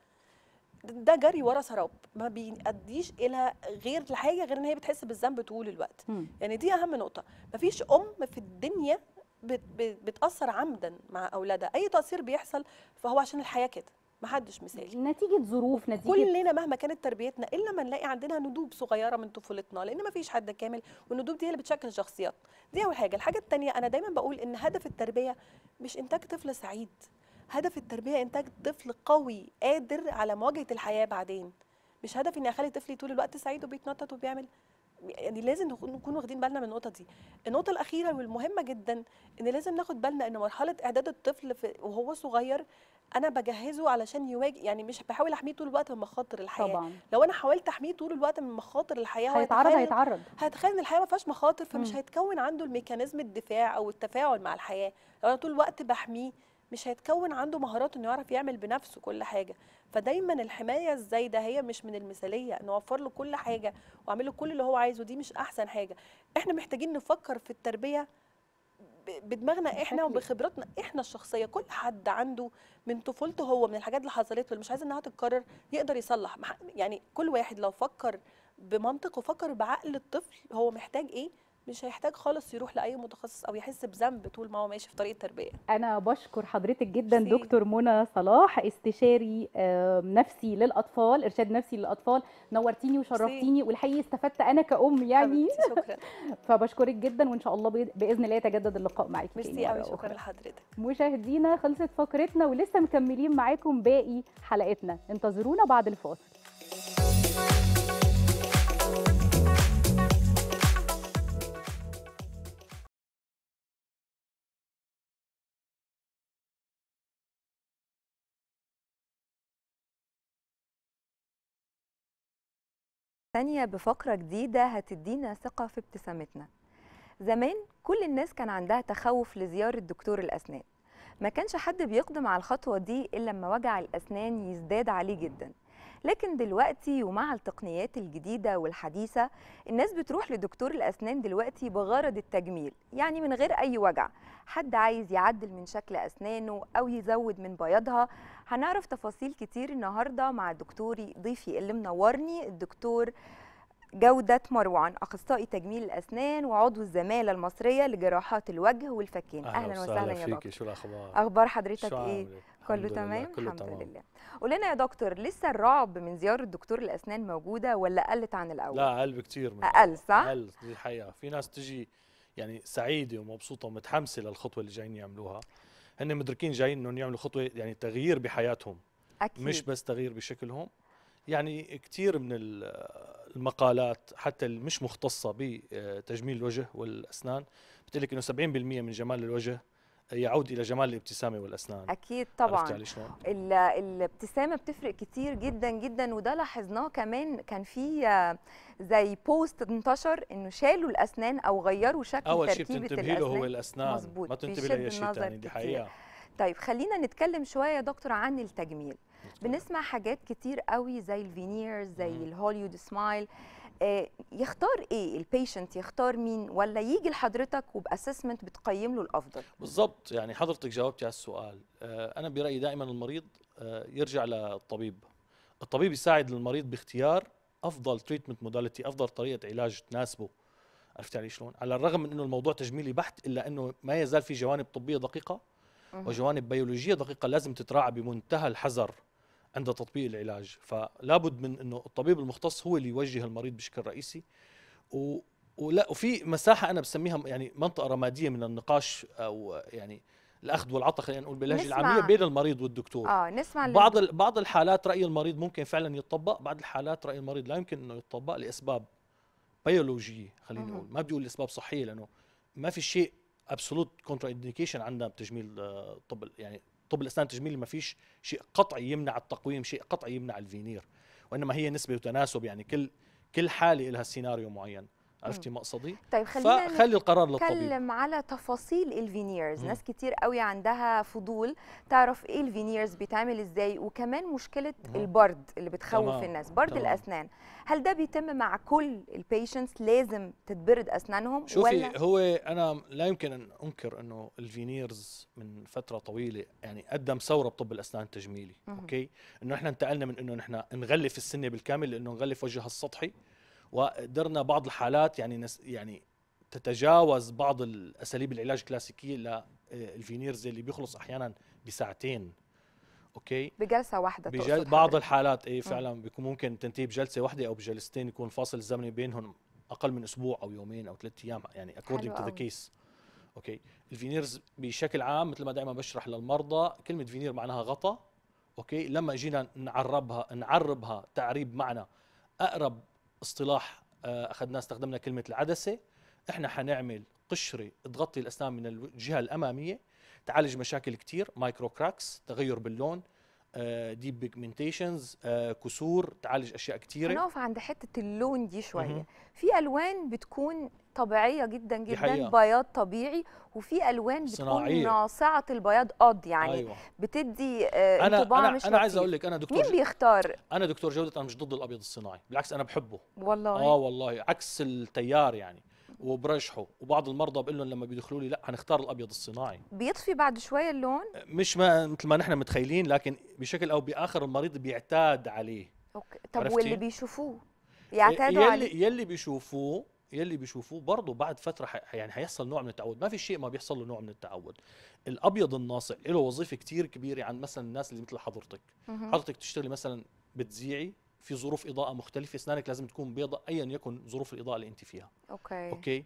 ده جري ورا سراب ما بيأديش الى غير لحاجه غير ان هي بتحس بالذنب طول الوقت مم. يعني دي اهم نقطه مفيش ام في الدنيا بت بت بتاثر عمدا مع اولادها اي تاثير بيحصل فهو عشان الحياه كده محدش مثالي نتيجه ظروف نتيجه كلنا مهما كانت تربيتنا الا ما نلاقي عندنا ندوب صغيره من طفولتنا لان ما فيش حد كامل والندوب دي هي اللي بتشكل الشخصيات دي اول حاجه الحاجه الثانيه انا دايما بقول ان هدف التربيه مش انتاج طفل سعيد هدف التربيه انتاج طفل قوي قادر على مواجهه الحياه بعدين مش هدفي اني اخلي طفلي طول الوقت سعيد وبيتنطط وبيعمل يعني لازم نكون نكون واخدين بالنا من النقطه دي النقطه الاخيره والمهمه جدا ان لازم ناخد بالنا ان مرحله اعداد الطفل في وهو صغير انا بجهزه علشان يواجه يعني مش بحاول احميه طول الوقت من مخاطر الحياه طبعا لو انا حاولت احميه طول الوقت من مخاطر الحياه هو هيتعرض هيتخيل- هيتعرض هيتخيل ان الحياه ما فيهاش مخاطر فمش مم. هيتكون عنده الميكانيزم الدفاع او التفاعل مع الحياه لو انا طول الوقت بحميه مش هيتكون عنده مهارات انه يعرف يعمل بنفسه كل حاجه فدايما الحمايه الزايده هي مش من المثاليه نوفر له كل حاجه واعمل له كل اللي هو عايزه دي مش احسن حاجه احنا محتاجين نفكر في التربيه ب- بدماغنا احنا بشكل- وبخبراتنا احنا الشخصيه كل حد عنده من طفولته هو من الحاجات اللي حصلت له اللي مش عايز انها تتكرر يقدر يصلح مح- يعني كل واحد لو فكر بمنطق وفكر بعقل الطفل هو محتاج ايه مش هيحتاج خالص يروح لاي متخصص او يحس بذنب طول ما هو ماشي في طريق التربيه انا بشكر حضرتك جدا ميرسي. دكتور منى صلاح استشاري آم، نفسي للاطفال ارشاد نفسي للاطفال نورتيني وشرفتيني والحقيقه استفدت انا كأم يعني حبيبتي، شكرا فبشكرك جدا وان شاء الله بإذ- باذن الله يتجدد اللقاء معاكي تاني ميرسي قوي مرة شكرا أخرى. لحضرتك مشاهدينا خلصت فقرتنا ولسه مكملين معاكم باقي حلقتنا انتظرونا بعد الفاصل ثانية بفقرة جديدة هتدينا ثقة في ابتسامتنا زمان كل الناس كان عندها تخوف لزيارة دكتور الأسنان ما كانش حد بيقدم على الخطوة دي إلا لما وجع الأسنان يزداد عليه جدا لكن دلوقتي ومع التقنيات الجديده والحديثه الناس بتروح لدكتور الاسنان دلوقتي بغرض التجميل يعني من غير اي وجع حد عايز يعدل من شكل اسنانه او يزود من بياضها هنعرف تفاصيل كتير النهارده مع دكتوري ضيفي اللي منورني الدكتور جودة مروان أخصائي تجميل الأسنان وعضو الزمالة المصرية لجراحات الوجه والفكين أهلا وسهلا يا فيكي دكتور شو الاخبار أخبار حضرتك شو إيه؟ عاملة؟ كله الحمد لله، تمام كله الحمد تمام. لله قول لنا يا دكتور لسه الرعب من زيارة دكتور الأسنان موجودة ولا قلت عن الأول؟ لا اقل بكثير من أقل، صح؟ اقل دي الحقيقه في ناس تجي يعني سعيده ومبسوطه ومتحمسه للخطوه اللي جايين يعملوها هن مدركين جايين انهم يعملوا خطوه يعني تغيير بحياتهم أكيد مش بس تغيير بشكلهم يعني كثير من ال- المقالات حتى اللي مش مختصه بتجميل الوجه والاسنان بتقول لك انه 70% من جمال الوجه يعود الى جمال الابتسامه والاسنان أكيد عرفتي طبعا علي شلون؟ ال- الابتسامه بتفرق كتير جدا جدا وده لاحظناه كمان كان في آه، زي بوست انتشر انه شالوا الاسنان او غيروا شكل اول شيء تركيبه بتنتبهي له هو الاسنان الاسنان مظبوط، ما تنتبهي بيشد لاي شيء النظر ثاني دي كتير. حقيقه طيب خلينا نتكلم شويه يا دكتور عن التجميل بنسمع حاجات كتير قوي زي الفينيرز زي مم. الهوليوود سمايل آه، يختار ايه البيشنت يختار مين ولا يجي لحضرتك وباسسمنت بتقيم له الافضل بالضبط يعني حضرتك جاوبتي على السؤال آه، انا برايي دائما المريض آه، يرجع للطبيب الطبيب يساعد المريض باختيار افضل تريتمنت موداليتي افضل طريقه علاج تناسبه عرفت علي شلون على الرغم من انه الموضوع تجميلي بحت الا انه ما يزال في جوانب طبيه دقيقه مهم. وجوانب بيولوجيه دقيقه لازم تتراعى بمنتهى الحذر عند تطبيق العلاج فلا بد من انه الطبيب المختص هو اللي يوجه المريض بشكل رئيسي و ولا وفي مساحه انا بسميها يعني منطقه رماديه من النقاش او يعني الاخذ والعطاء خلينا نقول باللهجه نسمع- العاميه بين المريض والدكتور اه نسمع اللي بعض ال- بعض الحالات راي المريض ممكن فعلا يتطبق بعض الحالات راي المريض لا يمكن انه يتطبق لاسباب بيولوجيه خلينا مهم. نقول ما بدي اقول اسباب صحيه لانه ما في شيء ابسولوت كونترا انديكيشن عندنا بتجميل آه، طب ال- يعني طب الاسنان التجميلي ما فيش شيء قطعي يمنع التقويم شيء قطعي يمنع الفينير وانما هي نسبه وتناسب يعني كل كل حاله لها سيناريو معين عرفتي مقصدي طيب خلينا فخلي القرار للطبيب نتكلم على تفاصيل الفينيرز مم. ناس كتير قوي عندها فضول تعرف ايه الفينيرز بيتعمل ازاي وكمان مشكله مهم. البرد اللي بتخوف تمام، الناس برد تمام. الاسنان هل ده بيتم مع كل البيشنتس لازم تتبرد اسنانهم شوفي ولا هو انا لا يمكن ان انكر انه الفينيرز من فتره طويله يعني قدم ثوره بطب الاسنان التجميلي مهم. اوكي انه احنا انتقلنا من انه نحن نغلف السنه بالكامل لانه نغلف وجهها السطحي وقدرنا بعض الحالات يعني نس يعني تتجاوز بعض الاساليب العلاج الكلاسيكيه للفينيرز اللي بيخلص احيانا بساعتين اوكي بجلسه واحده بجل تقصد بعض حضرتك؟ الحالات اي فعلا بيكون ممكن تنتهي بجلسه واحده او بجلستين يكون الفاصل الزمني بينهم اقل من اسبوع او يومين او ثلاث ايام يعني according حلو to the أوي. case اوكي الفينيرز بشكل عام مثل ما دائما بشرح للمرضى كلمه فينير معناها غطا اوكي لما جينا نعربها نعربها تعريب معنى اقرب اصطلاح آه، اخذناه استخدمنا كلمه العدسه احنا حنعمل قشره تغطي الاسنان من الجهه الاماميه تعالج مشاكل كتير مايكرو كراكس تغير باللون ديب بيجمنتيشنز كسور تعالج اشياء كثيره هنقف عند حته اللون دي شويه مهم. في الوان بتكون طبيعيه جدا جدا حقيقة. بياض طبيعي وفي الوان بتكون صناعية. ناصعه البياض قض يعني ايوه بتدي آه، انا انطباع انا مش انا عايز لطيف. اقول لك انا دكتور مين بيختار انا دكتور جوده انا مش ضد الابيض الصناعي بالعكس انا بحبه والله اه والله عكس التيار يعني وبرجحه وبعض المرضى بقول لهم لما بيدخلوا لي لا هنختار الابيض الصناعي بيطفي بعد شويه اللون مش ما مثل ما نحن متخيلين لكن بشكل او باخر المريض بيعتاد عليه اوكي طب عرفتي؟ واللي بيشوفوه يعتادوا يلي عليه يلي بيشوفوه يلي بيشوفوه برضه بعد فتره ح- يعني حيحصل نوع من التعود ما في شيء ما بيحصل له نوع من التعود الابيض الناصع له وظيفه كتير كبيره عن مثلا الناس اللي مثل حضرتك مهم. حضرتك تشتغلي مثلا بتذيعي في ظروف اضاءه مختلفه اسنانك لازم تكون بيضاء ايا يكن ظروف الاضاءه اللي انت فيها اوكي اوكي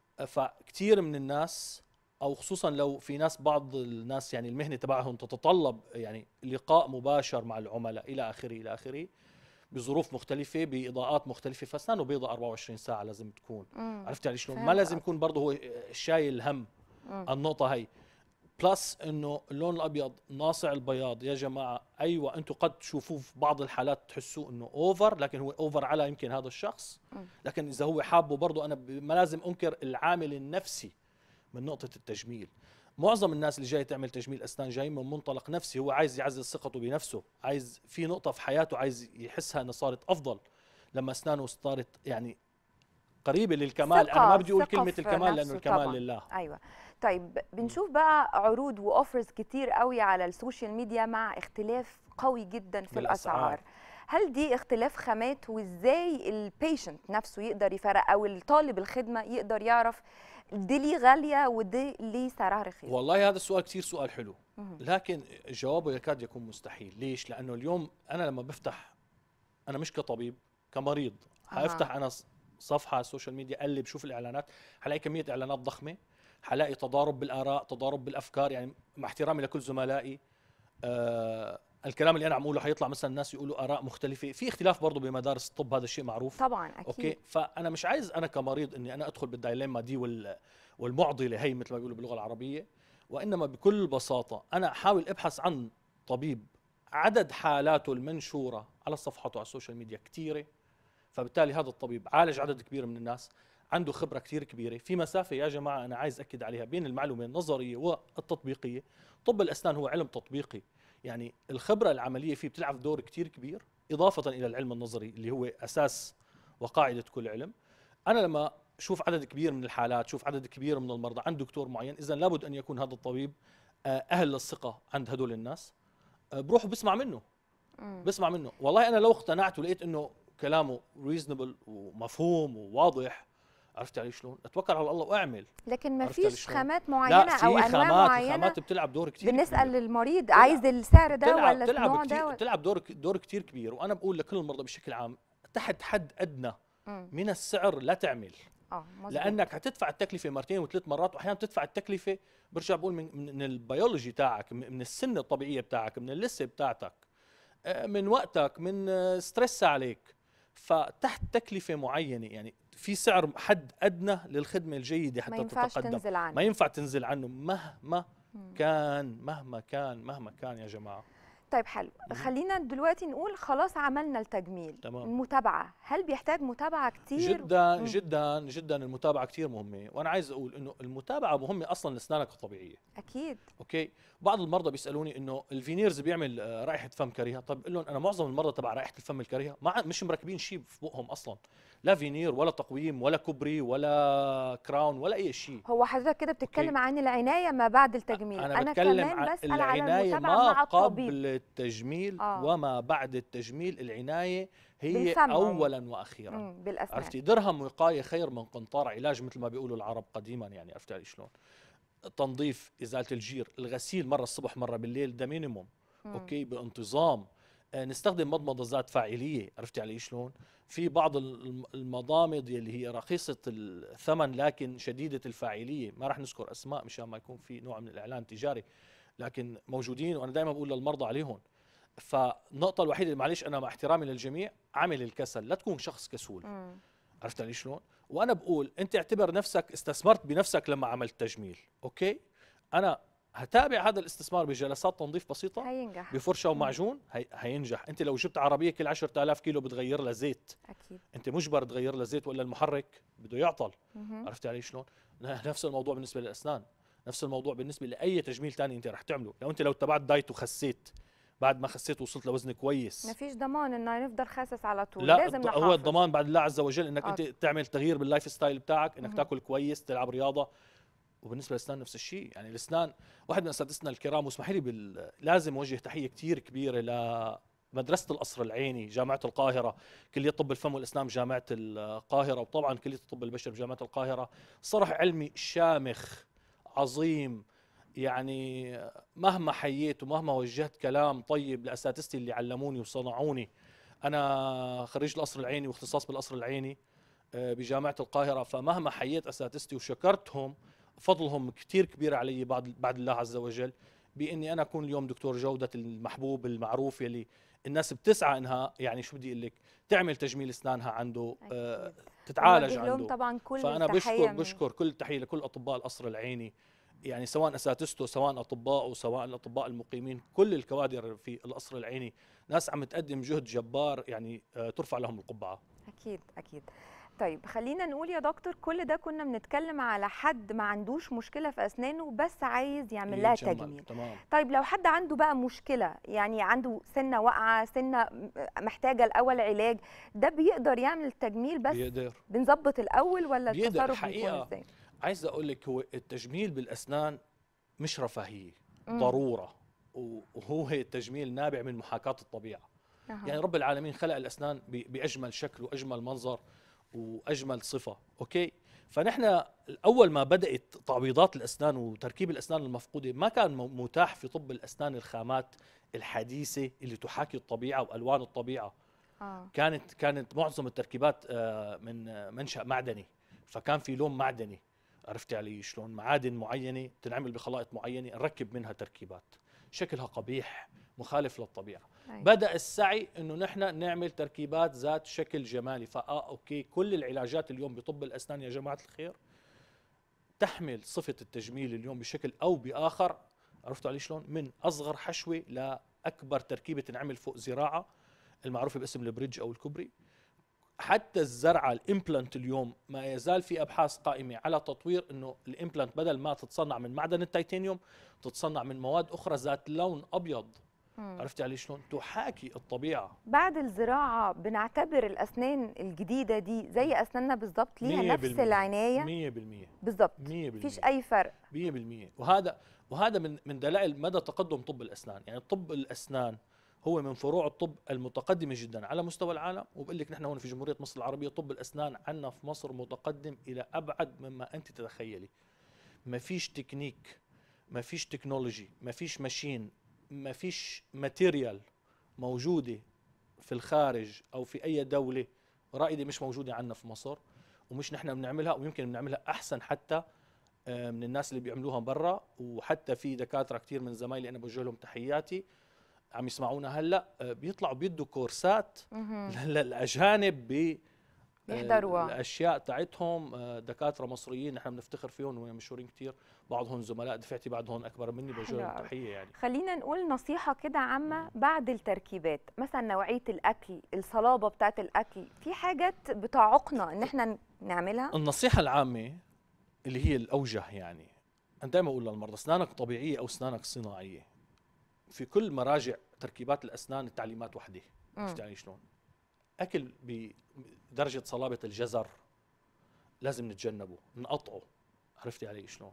فكتير من الناس او خصوصا لو في ناس بعض الناس يعني المهنه تبعهم تتطلب يعني لقاء مباشر مع العملاء الى اخره الى اخره بظروف مختلفه باضاءات مختلفه فاسنانه بيضاء 24 ساعه لازم تكون مم. عرفت علي شلون ما فهمت لازم قصدك. يكون برضه هو شايل الهم مم. النقطه هي بلس انه اللون الابيض ناصع البياض يا جماعه ايوه انتم قد تشوفوه في بعض الحالات تحسوه انه اوفر لكن هو اوفر على يمكن هذا الشخص مم. لكن اذا هو حابه برضه انا ب- ما لازم انكر العامل النفسي من نقطه التجميل معظم الناس اللي جاي تعمل تجميل اسنان جاي من منطلق نفسي هو عايز يعزز ثقته بنفسه عايز في نقطه في حياته عايز يحسها انها صارت افضل لما اسنانه صارت يعني قريبه للكمال انا ما بدي اقول ثقة كلمه في الكمال لانه نفسه الكمال طبعاً. لله ايوه طيب بنشوف بقى عروض واوفرز كتير قوي على السوشيال ميديا مع اختلاف قوي جدا في بالأسعار. الاسعار هل دي اختلاف خامات وازاي البيشنت نفسه يقدر يفرق او الطالب الخدمه يقدر يعرف دي ليه غاليه ودي ليه سعرها رخيص والله هذا السؤال كثير سؤال حلو مهم. لكن جوابه يكاد يكون مستحيل ليش لانه اليوم انا لما بفتح انا مش كطبيب كمريض أها. حافتح انا ص- صفحه على السوشيال ميديا اقلب شوف الاعلانات حلاقي كميه اعلانات ضخمه حلاقي تضارب بالاراء تضارب بالافكار يعني مع احترامي لكل زملائي آه الكلام اللي انا عم اقوله حيطلع مثلا الناس يقولوا اراء مختلفه في اختلاف برضه بمدارس الطب هذا الشيء معروف طبعا اكيد اوكي فانا مش عايز انا كمريض اني انا ادخل بالدايليما دي وال والمعضله هي مثل ما بيقولوا باللغه العربيه وانما بكل بساطه انا احاول ابحث عن طبيب عدد حالاته المنشوره على صفحته على السوشيال ميديا كثيره فبالتالي هذا الطبيب عالج عدد كبير من الناس عنده خبره كثير كبيره في مسافه يا جماعه انا عايز اكد عليها بين المعلومه النظريه والتطبيقيه طب الاسنان هو علم تطبيقي يعني الخبره العمليه فيه بتلعب دور كثير كبير اضافه الى العلم النظري اللي هو اساس وقاعده كل علم انا لما شوف عدد كبير من الحالات شوف عدد كبير من المرضى عند دكتور معين اذا لابد ان يكون هذا الطبيب آه، اهل للثقه عند هدول الناس آه، بروح بسمع منه مم. بسمع منه والله انا لو اقتنعت ولقيت انه كلامه ريزنبل ومفهوم وواضح عرفت علي شلون اتوكل على الله واعمل لكن ما عرفت علي فيش شلون؟ خامات لا معينه في او انواع خامات معينه الخامات بتلعب دور كثير بنسال كبير. للمريض تلعب- عايز السعر ده تلعب ولا تلعب النوع كتير ده ولا- تلعب دور دور كثير كبير وانا بقول لكل المرضى بشكل عام تحت حد ادنى مم. من السعر لا تعمل اه مظبوط. لانك حتدفع التكلفه مرتين وثلاث مرات واحيانا تدفع التكلفه برجع بقول من, من من البيولوجي تاعك من من السن الطبيعيه بتاعك من اللسه بتاعتك آه، من وقتك من آه، ستريس عليك فتحت تكلفه معينه يعني في سعر حد ادنى للخدمه الجيده ما حتى ينفعش تتقدم تنزل عنه ما ينفع تنزل عنه مهما مم. كان مهما كان مهما كان يا جماعه طيب حلو خلينا دلوقتي نقول خلاص عملنا التجميل تمام. المتابعه هل بيحتاج متابعه كتير جدا مم. جدا جدا المتابعه كثير مهمه وانا عايز اقول انه المتابعه مهمه اصلا لاسنانك الطبيعيه اكيد اوكي بعض المرضى بيسالوني انه الفينيرز بيعمل آه، رائحه فم كريهه طب بقول لهم انا معظم المرضى تبع رائحه الفم الكريهه ما ع- مش مركبين شيء في بقهم اصلا لا فينير ولا تقويم ولا كوبري ولا كراون ولا اي شيء هو حضرتك كده بتتكلم عن العنايه ما بعد التجميل انا, انا بتكلم كمان عن بسال على العنايه المتابعه ما مع الطبيب قبل التجميل آه. وما بعد التجميل العنايه هي بالفم. اولا واخيرا مم، بالاسنان عرفتي درهم وقايه خير من قنطار علاج مثل ما بيقولوا العرب قديما يعني عرفتي علي شلون تنظيف ازاله الجير الغسيل مره الصبح مره بالليل ده مينيموم مم. اوكي بانتظام آه، نستخدم مضمضه ذات فاعليه عرفتي علي شلون في بعض الم- المضامض اللي هي رخيصه الثمن لكن شديده الفاعليه ما راح نذكر اسماء مشان ما يكون في نوع من الاعلان تجاري لكن موجودين وانا دائما بقول للمرضى عليهم فالنقطه الوحيده معلش انا مع احترامي للجميع عامل الكسل لا تكون شخص كسول مم. عرفت علي شلون؟ وانا بقول انت اعتبر نفسك استثمرت بنفسك لما عملت تجميل، اوكي؟ انا هتابع هذا الاستثمار بجلسات تنظيف بسيطه هينجح بفرشه ومعجون هي هينجح، انت لو جبت عربيه كل 10000 كيلو بتغير لها زيت، اكيد انت مجبر تغير لها زيت ولا المحرك بده يعطل، مهم. عرفت علي شلون؟ نفس الموضوع بالنسبه للاسنان، نفس الموضوع بالنسبه لاي تجميل ثاني انت رح تعمله، لو انت لو اتبعت دايت وخسيت بعد ما خسيت وصلت لوزن كويس مفيش ضمان انه نفضل خاسس على طول لا لازم الض- نحافظ هو الضمان بعد الله عز وجل انك آه. انت تعمل تغيير باللايف ستايل بتاعك انك مهم. تاكل كويس تلعب رياضه وبالنسبه للاسنان نفس الشيء يعني الاسنان واحد من اساتذتنا الكرام واسمحي لي بال... لازم اوجه تحيه كثير كبيره لمدرسه القصر العيني جامعه القاهره كليه طب الفم والاسنان بجامعه القاهره وطبعا كليه الطب البشري بجامعه القاهره صرح علمي شامخ عظيم يعني مهما حييت ومهما وجهت كلام طيب لاساتذتي اللي علموني وصنعوني انا خريج القصر العيني واختصاص بالقصر العيني آه، بجامعه القاهره فمهما حييت اساتذتي وشكرتهم فضلهم كثير كبير علي بعد بعد الله عز وجل باني انا اكون اليوم دكتور جوده المحبوب المعروف يلي الناس بتسعى انها يعني شو بدي اقول لك تعمل تجميل اسنانها عنده آه، أكيد. تتعالج بنوجه لهم عنده طبعا كل فانا التحية بشكر من- بشكر كل التحيه لكل اطباء القصر العيني يعني سواء اساتذته سواء اطباء سواء الاطباء المقيمين كل الكوادر في القصر العيني ناس عم تقدم جهد جبار يعني آه، ترفع لهم القبعه اكيد اكيد طيب خلينا نقول يا دكتور كل ده كنا بنتكلم على حد ما عندوش مشكله في اسنانه بس عايز يعمل لها يتجمل. تجميل تمام طيب لو حد عنده بقى مشكله يعني عنده سنه واقعه سنه م- محتاجه الاول علاج ده بيقدر يعمل تجميل بس بيقدر بنظبط الاول ولا بيقدر. التصرف بيكون حقيقة. ازاي عايز اقول لك هو التجميل بالاسنان مش رفاهيه مم. ضروره و- وهو هي التجميل نابع من محاكاه الطبيعه أها. يعني رب العالمين خلق الاسنان ب- باجمل شكل واجمل منظر واجمل صفه اوكي فنحن اول ما بدات تعويضات الاسنان وتركيب الاسنان المفقوده ما كان م- متاح في طب الاسنان الخامات الحديثه اللي تحاكي الطبيعه والوان الطبيعه اه كانت كانت معظم التركيبات آه، من آه، منشا معدني فكان في لون معدني عرفتي علي شلون معادن معينه تنعمل بخلائط معينه نركب منها تركيبات شكلها قبيح مخالف للطبيعه أيوة. بدا السعي انه نحن نعمل تركيبات ذات شكل جمالي فاه اوكي كل العلاجات اليوم بطب الاسنان يا جماعه الخير تحمل صفه التجميل اليوم بشكل او باخر عرفتوا علي شلون من اصغر حشوه لاكبر تركيبه تنعمل فوق زراعه المعروفه باسم البريدج او الكوبري حتى الزرعه الامبلانت اليوم ما يزال في ابحاث قائمه على تطوير انه الامبلانت بدل ما تتصنع من معدن التيتانيوم تتصنع من مواد اخرى ذات لون ابيض مم. عرفتي علي شلون تحاكي الطبيعه بعد الزراعه بنعتبر الاسنان الجديده دي زي اسناننا بالظبط ليها مية نفس بالمية. العنايه 100% بالظبط 100% مفيش اي فرق 100% وهذا وهذا من من دلائل مدى تقدم طب الاسنان يعني طب الاسنان هو من فروع الطب المتقدمه جدا على مستوى العالم وبقول لك نحن هون في جمهوريه مصر العربيه طب الاسنان عندنا في مصر متقدم الى ابعد مما انت تتخيلي ما فيش تكنيك ما فيش تكنولوجي ما فيش ماشين ما فيش ماتيريال موجوده في الخارج او في اي دوله رائده مش موجوده عندنا في مصر ومش نحن بنعملها ويمكن بنعملها احسن حتى آه، من الناس اللي بيعملوها برا وحتى في دكاتره كثير من زمايلي انا بوجه لهم تحياتي عم يسمعونا هلا آه، بيطلعوا بيدوا كورسات مهم. للاجانب ب آه، بيحضروها. الاشياء تاعتهم آه، دكاتره مصريين نحن بنفتخر فيهم ومشهورين كثير بعضهم زملاء دفعتي بعضهم اكبر مني بوجه حلو لهم أوي. تحيه يعني خلينا نقول نصيحة كده عامة بعد التركيبات مثلا نوعية الأكل الصلابة بتاعة الأكل في حاجات بتعوقنا إن احنا نعملها النصيحة العامة اللي هي الأوجه يعني أنا دائما أقول للمرضى أسنانك طبيعية أو أسنانك صناعية في كل مراجع تركيبات الأسنان التعليمات وحدة مم. عرفت يعني شلون؟ أكل بدرجة صلابة الجزر لازم نتجنبه نقطعه عرفتي علي شلون؟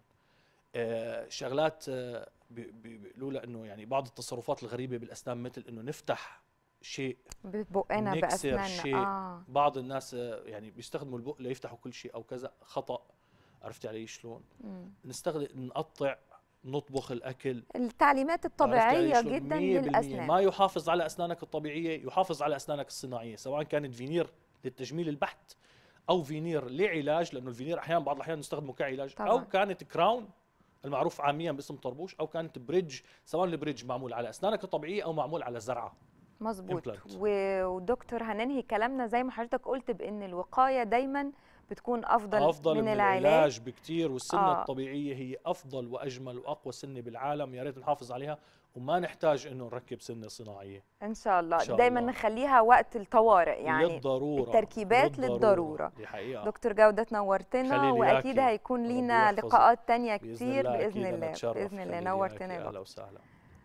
آه شغلات آه بي- بي- بيقولوا لها انه يعني بعض التصرفات الغريبه بالاسنان مثل انه نفتح شيء ببقنا نكسر بأسناننا شيء. آه. بعض الناس آه، يعني بيستخدموا البق ليفتحوا كل شيء او كذا خطا عرفتي علي شلون مم. نستخدم نقطع نطبخ الاكل التعليمات عرفتي علي الطبيعية شلون؟ جدا 100% للأسنان ما يحافظ على اسنانك الطبيعيه يحافظ على اسنانك الصناعيه سواء كانت فينير للتجميل البحت او فينير لعلاج لانه الفينير احيانا بعض الاحيان نستخدمه كعلاج طبعاً. او كانت كراون المعروف عاميا باسم طربوش او كانت بريدج سواء البريدج معمول على اسنانك الطبيعيه او معمول على زرعه مظبوط implant. و- ودكتور هننهي كلامنا زي ما حضرتك قلت بأن الوقاية دايما بتكون أفضل, افضل من, من, العلاج العلاج بكثير والسنه آه. آه. الطبيعيه هي افضل واجمل واقوى سنه بالعالم يا ريت نحافظ عليها وما نحتاج انه نركب سنه صناعيه إن شاء الله إن شاء دايما الله. نخليها وقت الطوارئ يعني للضروره التركيبات للضرورة. دي حقيقه دكتور جودة نورتنا خليلي واكيد ياكي. هيكون ربي لينا يحفظك. لقاءات تانية باذن كتير الله باذن أكيد أنا الله أتشرف. باذن الله خليلي نورتنا ياكي. يا اهلا بابا وسهلا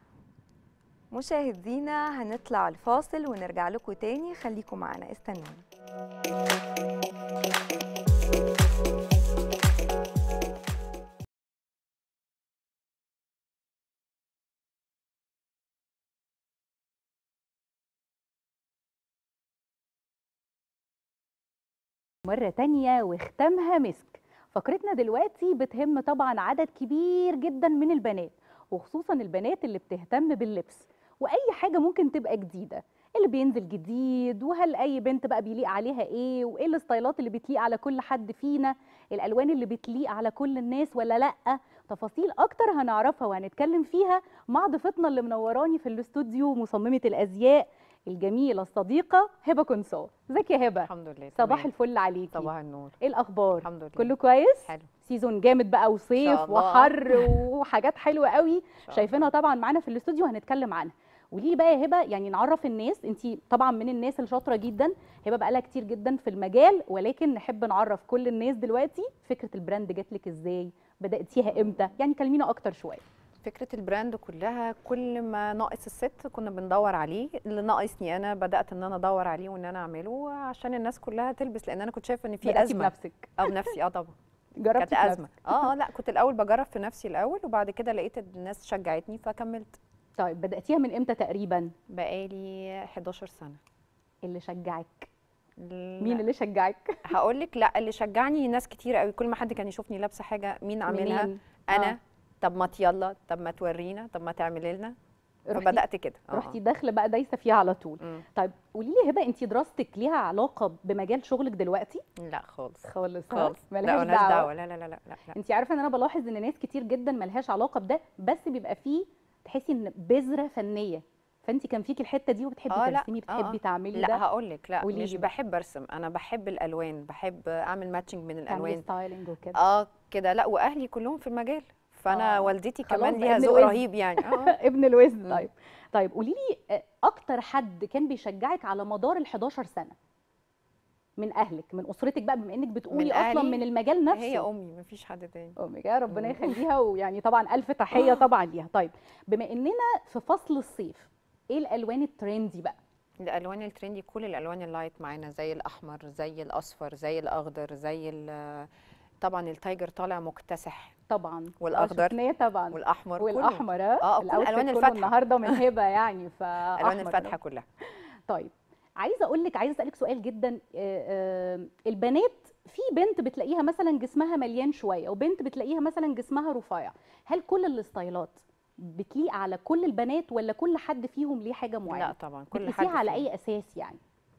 مشاهدينا هنطلع الفاصل ونرجع لكم تاني خليكم معانا استنونا مرة تانية وختامها مسك فقرتنا دلوقتي بتهم طبعا عدد كبير جدا من البنات وخصوصا البنات اللي بتهتم باللبس واي حاجة ممكن تبقى جديدة اللي بينزل جديد وهل اي بنت بقى بيليق عليها ايه وايه الستايلات اللي بتليق على كل حد فينا الالوان اللي بتليق على كل الناس ولا لا تفاصيل اكتر هنعرفها وهنتكلم فيها مع ضيفتنا اللي منوراني في الاستوديو مصممة الازياء الجميلة الصديقة هبة كنصار ازيك يا هبة الحمد لله صباح تمام. الفل عليكي صباح النور ايه الاخبار الحمد لله كله كويس حلو سيزون جامد بقى وصيف شاء الله. وحر وحاجات حلوه قوي شاء شايفينها طبعا معانا في الاستوديو هنتكلم عنها قولي لي بقى يا هبه يعني نعرف الناس انت طبعا من الناس الشاطره جدا هبه بقى لها كتير جدا في المجال ولكن نحب نعرف كل الناس دلوقتي فكره البراند جات لك ازاي بداتيها امتى يعني كلمينا اكتر شويه فكرة البراند كلها كل ما ناقص الست كنا بندور عليه اللي ناقصني انا بدأت ان انا ادور عليه وان انا اعمله عشان الناس كلها تلبس لان انا كنت شايفه ان في بدأتي ازمه بنفسك او بنفسي اه طبعا جربتي كانت في ازمه نفسك. اه آه، لا كنت الاول بجرب في نفسي الاول وبعد كده لقيت الناس شجعتني فكملت طيب بداتيها من امتى تقريبا بقالي 11 سنه اللي شجعك مين مين اللي شجعك هقول لك لا اللي شجعني ناس كتير قوي كل ما حد كان يشوفني لابسه حاجه مين عاملها منين؟ انا آه. طب ما يلا طب ما تورينا طب ما تعملي لنا رحتي فبدات كده آه. رحتي داخله بقى دايسه فيها على طول مم. طيب قولي لي هبه انت دراستك ليها علاقه بمجال شغلك دلوقتي لا خالص خالص خالص لا ملهاش ملهاش دعوه, دعوه لا لا لا لا لا, لا. انت عارفه ان انا بلاحظ ان ناس كتير جدا ملهاش علاقه بده بس بيبقى فيه تحسي ان بذره فنيه فانت كان فيكي الحته دي وبتحبي آه، لا، ترسمي آه، بتحبي آه. تعملي لا ده هقول لك لا قولي مش لي بقى. بحب ارسم انا بحب الالوان بحب اعمل ماتشنج من تعملي الالوان ستايلنج وكده اه كده لا واهلي كلهم في المجال فانا آه، والدتي خلاص كمان بقى ليها ابن ذوق الوزن. رهيب يعني اه ابن الوزن مم. طيب طيب قولي لي آه، اكتر حد كان بيشجعك على مدار ال 11 سنه من اهلك من اسرتك بقى بما انك بتقولي من اصلا أهلي؟ من المجال نفسه هي امي مفيش حد تاني امك يا ربنا مم. يخليها ويعني طبعا الف تحيه طبعا ليها طيب بما اننا في فصل الصيف ايه الالوان الترندي بقى الالوان الترندي كل الالوان اللايت معانا زي الاحمر زي الاصفر زي الاخضر زي ال- طبعا التايجر طالع مكتسح طبعا والأخضر شفناه طبعا والاحمر كله. والاحمر آه، كل الأوتفيت الألوان كله الفاتحة. النهارده من هبه يعني ف الالوان الفاتحه كلها طيب عايزه اقول لك عايزه اسالك سؤال جدا آه، آه، البنات في بنت بتلاقيها مثلا جسمها مليان شويه وبنت بتلاقيها مثلا جسمها رفيع هل كل الستايلات بتليق على كل البنات ولا كل حد فيهم ليه حاجه معينه لا طبعا كل حد بتقيسيها على فيهم. اي اساس يعني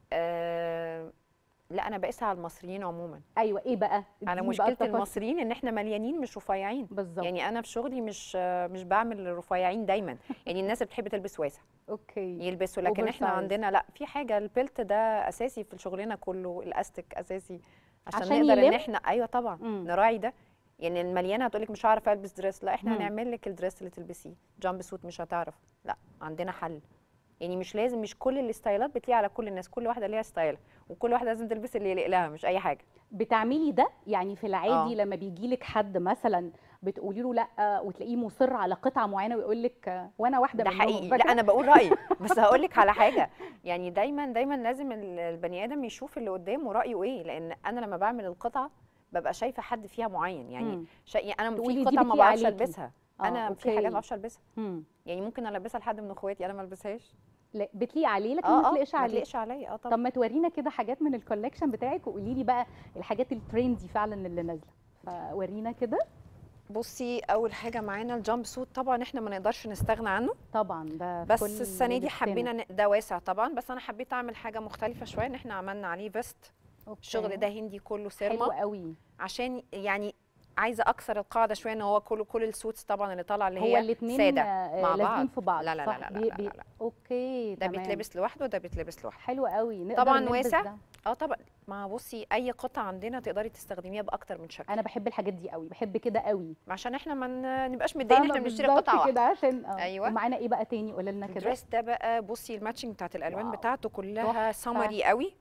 آه لا انا بقيسها على المصريين عموما ايوه ايه بقى انا اديني بقى مشكله التفاصيل. المصريين ان احنا مليانين مش رفيعين بالظبط يعني انا في شغلي مش مش بعمل رفيعين دايما يعني الناس اللي بتحب تلبس واسع اوكي يلبسوا لكن احنا Oversize. عندنا لا في حاجه البيلت ده اساسي في شغلنا كله الاستيك اساسي عشان, عشان نقدر يلم؟ ان احنا ايوه طبعا مم. نراعي ده يعني المليانه هتقول لك مش هعرف البس دريس لا احنا مم. هنعمل لك الدريس اللي تلبسيه جامب سوت مش هتعرف لا عندنا حل يعني مش لازم مش كل الستايلات بتليق على كل الناس كل واحده ليها ستايل وكل واحده لازم تلبس اللي يليق لها مش اي حاجه بتعملي ده يعني في العادي آه. لما بيجي لك حد مثلا بتقولي له لا وتلاقيه مصر على قطعه معينه ويقول لك وانا واحده ده منهم حقيقي فاكرة؟ لا انا بقول رايي بس هقول لك على حاجه يعني دايما دايما لازم ال- البني ادم يشوف اللي قدامه رايه ايه لان انا لما بعمل القطعه ببقى شايفه حد فيها معين يعني مم. شيء انا تقولي في دي قطع ما بتليق بعرفش عليكي. البسها آه، انا في أوكي. حاجات ما بعرفش البسها مم. يعني ممكن البسها لحد من اخواتي انا ما البسهاش لا بتليق عليه لكن اه ما اه تليقش ما عليه تليقش عليا اه طب طبعا ما تورينا كده حاجات من الكولكشن بتاعك وقولي لي بقى الحاجات الترندي فعلا اللي نازله فورينا كده بصي اول حاجه معانا الجامب سوت طبعا احنا ما نقدرش نستغنى عنه طبعا ده في بس كل السنه دي لبسنا. حبينا ن- ده واسع طبعا بس انا حبيت اعمل حاجه مختلفه شويه ان احنا عملنا عليه فيست أوكي. الشغل ده هندي كله حلو سيرما قوي عشان يعني عايزه اكسر القاعده شويه ان هو كل كل السوتس طبعا اللي طالعه اللي هو هي الاثنين ساده لازقين مع بعض. في بعض لا لا صح؟ لا لا بي- لا بي- لا لا. اوكي ده تمام. بيتلبس لوحده وده بيتلبس لوحده حلو قوي نقدر طبعاً نلبس واسع. ده. اه طبعا ما بصي اي قطعه عندنا تقدري تستخدميها باكتر من شكل انا بحب الحاجات دي قوي بحب كده قوي عشان احنا ما ن- نبقاش متضايقين فاهمة احنا بنشتري بالظبط قطعه كده واحده عشان اه أيوة. ومعانا ايه بقى تاني قولي لنا كده الدريس ده بقى بصي الماتشنج بتاعت الالوان واو. بتاعته كلها تحفة. سمري قوي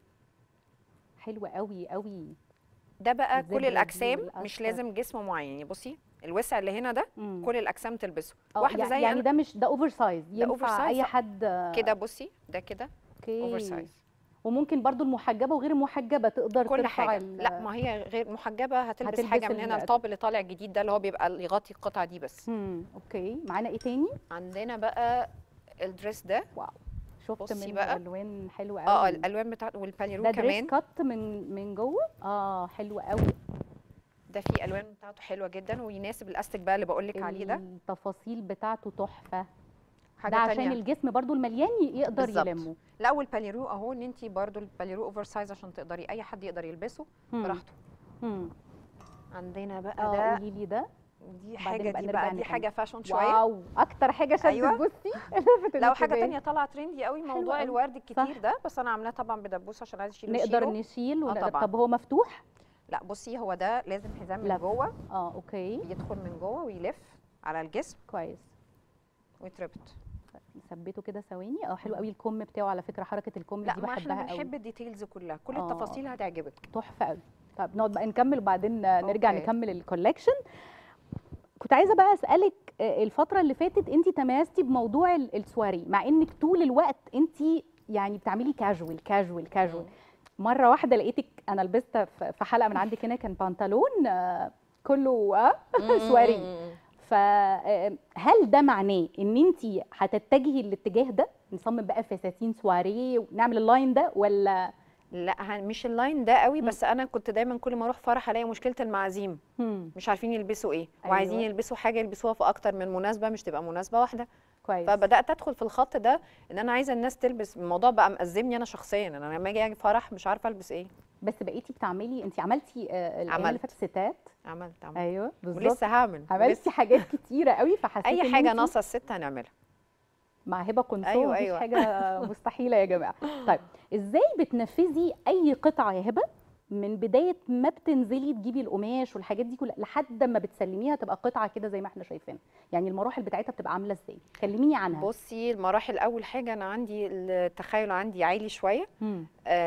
حلو قوي قوي ده بقى الزبرة كل دي الاجسام والأصفر. مش لازم جسم معين يعني بصي الوسع اللي هنا ده مم. كل الاجسام تلبسه آه، واحده يعني, زي يعني أنا ده مش ده اوفر سايز ده ينفع oversize، اي صح. حد كده بصي ده كده اوكي اوفر سايز وممكن برضو المحجبه وغير المحجبه تقدر كل ترفع حاجه ال- لا ما هي غير محجبه هتلبس, هتلبس حاجه من هنا ال- الطاب اللي طالع جديد ده اللي هو بيبقى يغطي القطعه دي بس مم. اوكي معانا ايه تاني عندنا بقى الدريس ده شفت بصي منه بقى. الوان حلوه اه قوي الالوان بتاعته والباليرو ده دريس كمان كات من من جوه اه حلو قوي ده فيه الوان بتاعته حلوه جدا ويناسب الاستيك بقى اللي بقول لك عليه ده التفاصيل بتاعته تحفه حاجه ده عشان تانية. الجسم برضو المليان يقدر بالظبط. يلمه لا والباليرو اهو ان انت برضو الباليرو اوفر سايز عشان تقدري اي حد يقدر يلبسه مم. براحته مم. عندنا بقى اه ده قولي لي ده دي بعدين حاجه بقى دي نرجع بقى دي نكمل. حاجه فاشون شويه واو اكتر حاجه شدت أيوة. بصي لفت لو حاجه الانتباه. تانية طالعه ترندي قوي حلو موضوع قوي. الورد الكتير صح. ده بس انا عاملاه طبعا بدبوس عشان عايز اشيله نقدر وأشيله. نشيل ونقدر طبعاً. طب هو مفتوح لا بصي هو ده لازم حزام من لف. جوه اه اوكي بيدخل من جوه ويلف على الجسم كويس ويتربط ثبته كده ثواني اه حلو قوي الكم بتاعه على فكره حركه الكم لا دي ما احنا بحبها قوي بنحب الديتيلز كلها كل آه. التفاصيل هتعجبك تحفه قوي طب نقعد بقى نكمل وبعدين نرجع أوكي. نكمل الكولكشن كنت عايزه بقى اسالك آه، الفتره اللي فاتت انت تميزتي بموضوع ال- السواري مع انك طول الوقت انت يعني بتعملي كاجوال كاجوال كاجوال مره واحده لقيتك انا لبست في في حلقه من عندك هنا كان بنطلون آه، كله آه، سواري فهل ده معناه ان انت هتتجهي الاتجاه ده نصمم بقى فساتين سواري ونعمل اللاين ده ولا لا ه- مش اللاين ده قوي مم. بس انا كنت دايما كل ما اروح فرح الاقي مشكله المعازيم هم مش عارفين يلبسوا ايه أيوة. وعايزين يلبسوا حاجه يلبسوها في اكتر من مناسبه مش تبقى مناسبه واحده كويس فبدات ادخل في الخط ده ان انا عايزه الناس تلبس الموضوع بقى مأزمني انا شخصيا انا لما اجي فرح مش عارفه البس ايه بس بقيتي بتعملي انت عملتي آه، الايام اللي عملت. فاتت ستات عملت عملت ايوه بالظبط ولسه هعمل عملتي لسه. حاجات كتيره قوي فحسيت اي إن حاجه انتي ناقصه الست هنعملها مع هبه قنصوه أيوة، أيوة أيوة. أيوة. حاجه مستحيله يا جماعه طيب ازاي بتنفذي اي قطعه يا هبه من بدايه ما بتنزلي تجيبي القماش والحاجات دي كلها لحد ما بتسلميها تبقى قطعه كده زي ما احنا شايفين يعني المراحل بتاعتها بتبقى عامله ازاي كلميني عنها بصي المراحل اول حاجه انا عندي التخيل عندي عالي شويه مم.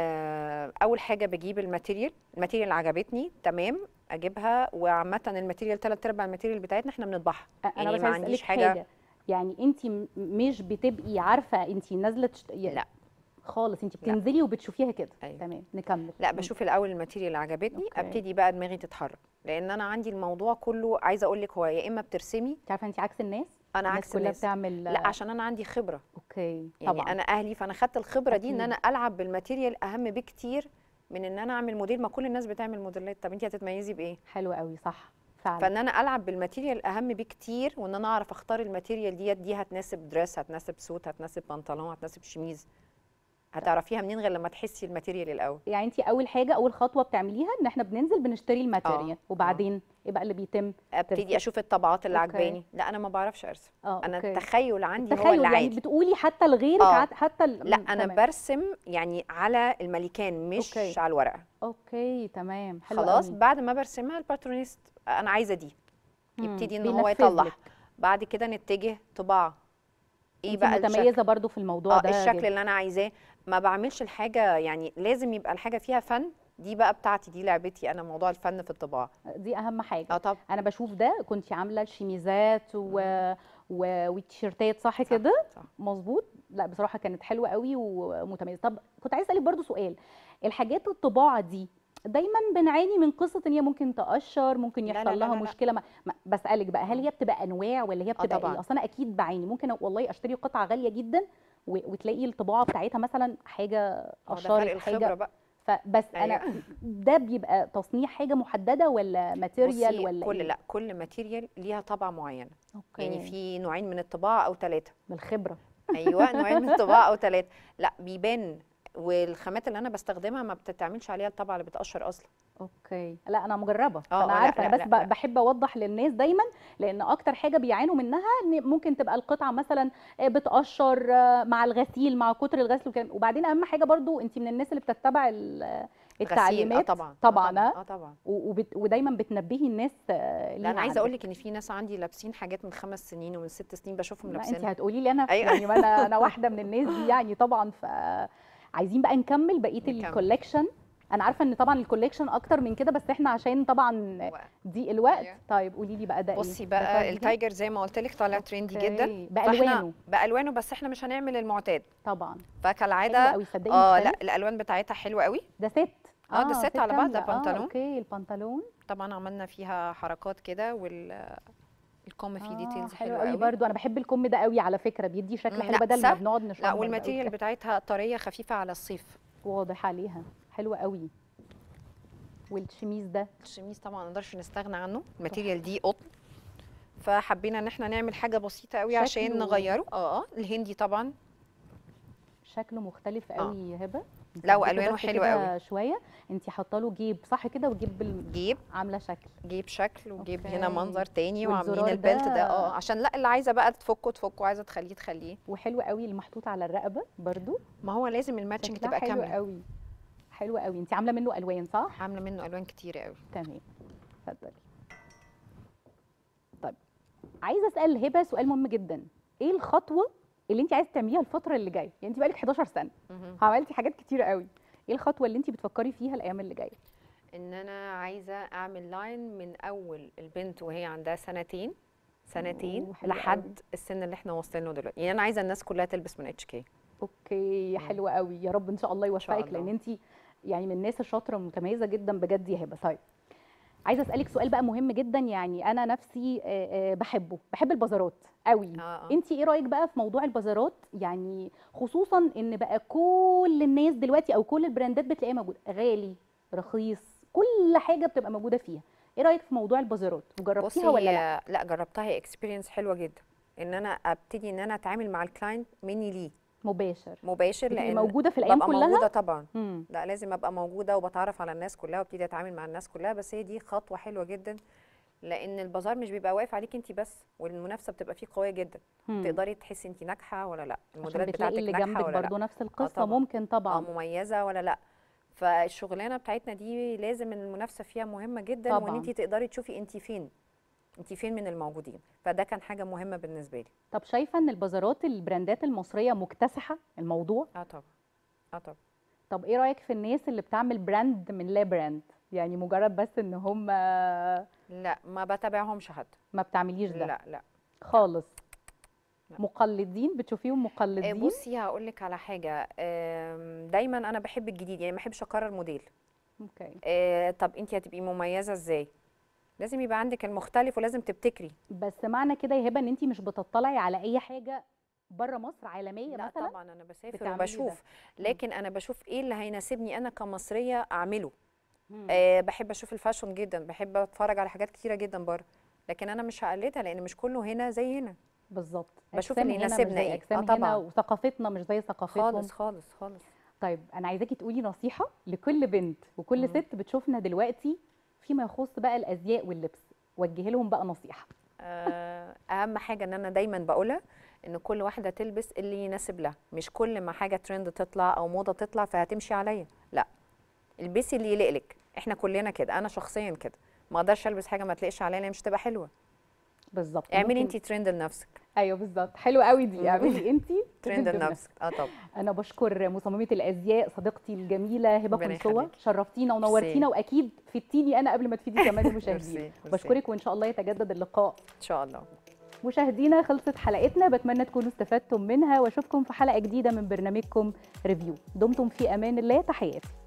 آه، اول حاجه بجيب الماتيريال الماتيريال عجبتني تمام اجيبها وعامه الماتيريال ثلاث ارباع الماتيريال بتاعتنا احنا بنطبعها انا يعني بس ما عايزة عنديش أسألك حاجة- يعني انت م- مش بتبقي عارفه انت نازله تشت... لا. خالص انت لا. بتنزلي وبتشوفيها كده أيوة. تمام نكمل لا مم. بشوف الاول الماتيريال اللي عجبتني أوكي. ابتدي بقى دماغي تتحرك لان انا عندي الموضوع كله عايزه اقول لك هو يا اما بترسمي انت عارفه انت عكس الناس انا الناس عكس كلها الناس بتعمل لا عشان انا عندي خبره اوكي يعني طبعا انا اهلي فانا خدت الخبره دي ان أكيد. انا العب بالماتيريال اهم بكتير من ان انا اعمل موديل ما كل الناس بتعمل موديلات طب انت هتتميزي بايه حلو قوي صح فعلا فان انا العب بالماتيريال اهم بكتير وان انا اعرف اختار الماتيريال ديت دي هتناسب دريس هتناسب سوت هتناسب بنطلون هتناسب شميز هتعرفيها منين غير لما تحسي الماتيريال الاول يعني انت اول حاجه اول خطوه بتعمليها ان احنا بننزل بنشتري الماتيريال آه. وبعدين ايه بقى اللي بيتم ابتدي ترسم. اشوف الطبعات اللي أوكي. عجباني لا انا ما بعرفش ارسم اه انا أوكي. التخيل عندي هو التخيل اللي يعني عادي بتقولي حتى لغيرك آه. عاد- حتى ال- لا مم، انا تمام. برسم يعني على الملكان مش أوكي. على الورقه اوكي تمام حلو خلاص قوي. بعد ما برسمها الباترونيست انا عايزه دي مم، يبتدي ان هو بينفذ يطلع لك. بعد كده نتجه طباعه ايه انت بقى متميزه الشكل برضو في الموضوع اه ده الشكل جدا. اللي انا عايزاه ما بعملش الحاجه يعني لازم يبقى الحاجه فيها فن دي بقى بتاعتي دي لعبتي انا موضوع الفن في الطباعه دي اهم حاجه اه طب انا بشوف ده كنت عامله الشميزات و... و... والتيشيرتات صح كده صح مظبوط لا بصراحه كانت حلوه قوي ومتميزه طب كنت عايزه اسالك برضو سؤال الحاجات الطباعه دي دايما بنعاني من قصه ان هي ممكن تقشر ممكن لا، لا، يحصل لا، لها لا، لا. مشكله ما ما- بسالك بقى هل هي بتبقى انواع ولا هي بتبقى طبعاً. ايه اصل انا اكيد بعاني ممكن والله اشتري قطعه غاليه جدا و- وتلاقي الطباعه بتاعتها مثلا حاجه اه ده فرق قشرت الخبره حاجه بقى فبس انا أيوة. ده بيبقى تصنيع حاجه محدده ولا ماتيريال بصي ولا كل إيه؟ لا كل ماتيريال ليها طبعه معينه أوكي. يعني في نوعين من الطباعه او ثلاثه بالخبره ايوه نوعين من الطباعه او ثلاثه لا بيبان والخامات اللي انا بستخدمها ما بتتعملش عليها الطبعه اللي بتقشر اصلا اوكي لا انا مجربه آه، انا آه، لا، عارفه لا، انا بس لا، ب- لا. بحب اوضح للناس دايما لان اكتر حاجه بيعانوا منها ان ممكن تبقى القطعه مثلا آه، بتقشر آه، مع الغسيل مع كتر الغسل وكده وبعدين اهم حاجه برضو انت من الناس اللي بتتبع ال- غسيل. التعليمات اه طبعا طبعا اه آه. طبعا, آه طبعا. و- وبت... ودايما بتنبهي الناس آه، لا ليها انا عايزه على اقول لك ان في ناس عندي لابسين حاجات من خمس سنين ومن ست سنين بشوفهم لا انت لابسينها هتقولي لي انا أيوة. يعني ما انا انا واحده من الناس دي يعني طبعا ف عايزين بقى نكمل بقيه نكمل. الكولكشن انا عارفه ان طبعا الكولكشن اكتر من كده بس احنا عشان طبعا دي الوقت أيوة. طيب قولي لي بقى ده ايه بصي ده بقى تايجر؟ التايجر زي ما قلت لك طالع ترندي أوكي. جدا بالوانه فإحنا بالوانه بس احنا مش هنعمل المعتاد طبعا حلو فكالعاده قوي صدقني اه مختلف. لا الالوان بتاعتها حلوه قوي ده ست آه، ده ست على بعض، ده كاملة. بنطلون. اه اوكي البنطلون طبعا عملنا فيها حركات كده وال الكم فيه ديتيلز حلو حلوه قوي قوي برضو انا بحب الكم ده قوي على فكره بيدي شكل مم، حلو لا، بدل ما سهل. بنقعد نشرب لا والماتيريال بتاعتها طريه خفيفه على الصيف واضح عليها حلوه قوي والشميز ده الشميز طبعا ما نقدرش نستغنى عنه الماتيريال دي قطن فحبينا ان احنا نعمل حاجه بسيطه قوي عشان شكله- نغيره اه اه الهندي طبعا شكله مختلف آه. قوي يا هبه لا، نثبته وألوانه بس حلوة كده قوي. شويه انت حاطه له جيب صح كده وجيب بال- جيب عامله شكل جيب شكل وجيب أوكي. هنا منظر تاني وعاملين والزرار البلت ده ده- اه عشان لا اللي عايزه بقى تفكه تفكه عايزه تخليه تخليه وحلو قوي اللي محطوط على الرقبه برضو ما هو لازم الماتشنج شكلها تبقى حلو كامله قوي حلو قوي انت عامله منه الوان صح عامله منه الوان كتير قوي تمام اتفضلي طيب عايزه اسال هبه سؤال مهم جدا ايه الخطوه اللي انت عايزه تعمليها الفتره اللي جايه يعني انت بقالك 11 سنه مهم. عملتي حاجات كتيره قوي ايه الخطوه اللي انت بتفكري فيها الايام اللي جايه ان انا عايزه اعمل لاين من اول البنت وهي عندها سنتين سنتين أوه، حلو لحد قوي. السن اللي احنا واصلين له دلوقتي يعني انا عايزه الناس كلها تلبس من اتش كي اوكي مم. حلوه قوي يا رب ان شاء الله شاء يوفقك لان الله. انت يعني من الناس الشاطره المتميزه جدا بجد يا هبه طيب عايزه اسالك سؤال بقى مهم جدا يعني انا نفسي آه، آه، بحبه بحب البازارات قوي اه اه انت ايه رايك بقى في موضوع البازارات يعني خصوصا ان بقى كل الناس دلوقتي او كل البراندات بتلاقيها موجوده غالي رخيص كل حاجه بتبقى موجوده فيها ايه رايك في موضوع البازارات جربتيها بصي ولا لا هي لا جربتها هي اكسبيرينس حلوه جدا ان انا ابتدي ان انا اتعامل مع الكلاينت مني ليه مباشر مباشر بتبقي لان موجوده في الايام ببقى كلها موجوده طبعا مم. لا لازم ابقى موجوده وبتعرف على الناس كلها وابتدي اتعامل مع الناس كلها بس هي دي خطوه حلوه جدا لان البازار مش بيبقى واقف عليك انت بس والمنافسه بتبقى فيه قويه جدا مم. تقدري تحسي انت ناجحه ولا لا عشان الموديلات بتلاقي بتاعتك اللي ناجحه جنبك ولا لا برضه نفس القصه طبعاً. ممكن اه طبعا مميزه ولا لا فالشغلانه بتاعتنا دي لازم المنافسه فيها مهمه جدا وان طبعاً. انت تقدري تشوفي انت فين انت فين من الموجودين فده كان حاجه مهمه بالنسبه لي طب شايفه ان البازارات البراندات المصريه مكتسحه الموضوع اه طبعا اه طبعا طب ايه رايك في الناس اللي بتعمل براند من لا براند يعني مجرد بس ان هم لا ما بتابعهمش حتى ما بتعمليش ده لا لا خالص لا. مقلدين بتشوفيهم آه، مقلدين بصي هقول لك على حاجه آم، دايما انا بحب الجديد يعني ما بحبش اكرر موديل اوكي آه، طب انت هتبقي مميزه ازاي لازم يبقى عندك المختلف ولازم تبتكري بس معنى كده يا هبه ان انت مش بتطلعي على اي حاجه بره مصر عالميه لا مثلا طبعا انا بسافر بتعملي ده. وبشوف لكن انا بشوف ايه اللي هيناسبني انا كمصريه اعمله مم. أه بحب اشوف الفاشون جدا بحب اتفرج على حاجات كتيره جدا بره لكن انا مش هقلدها لان مش كله هنا زي هنا بالظبط بشوف أجسام اللي هنا مش يناسبنا زي إيه. اجسام آه هنا طبعاً. وثقافتنا مش زي ثقافتهم خالص خالص خالص طيب انا عايزاكي تقولي نصيحه لكل بنت وكل مم. ست بتشوفنا دلوقتي فيما يخص بقى الازياء واللبس وجهي لهم بقى نصيحه آه، اهم حاجه ان انا دايما بقولها ان كل واحده تلبس اللي يناسب لها مش كل ما حاجه ترند تطلع او موضه تطلع فهتمشي عليا لا البسي اللي يليق لك احنا كلنا كده انا شخصيا كده ما اقدرش البس حاجه ما تليقش عليا لأن مش تبقى حلوه بالظبط اعملي ممكن- انت ترند لنفسك ايوه بالظبط حلوه قوي دي مم. اعملي انت ترند لنفسك اه طبعا انا بشكر مصممه الازياء صديقتي الجميله هبه ربنا قنصوه يخليك. شرفتينا ونورتينا واكيد فدتيني انا قبل ما تفيدي كمان المشاهدين ميرسي، ميرسي. بشكرك وان شاء الله يتجدد اللقاء ان شاء الله مشاهدينا خلصت حلقتنا بتمنى تكونوا استفدتم منها واشوفكم في حلقه جديده من برنامجكم ريفيو دمتم في امان الله تحياتي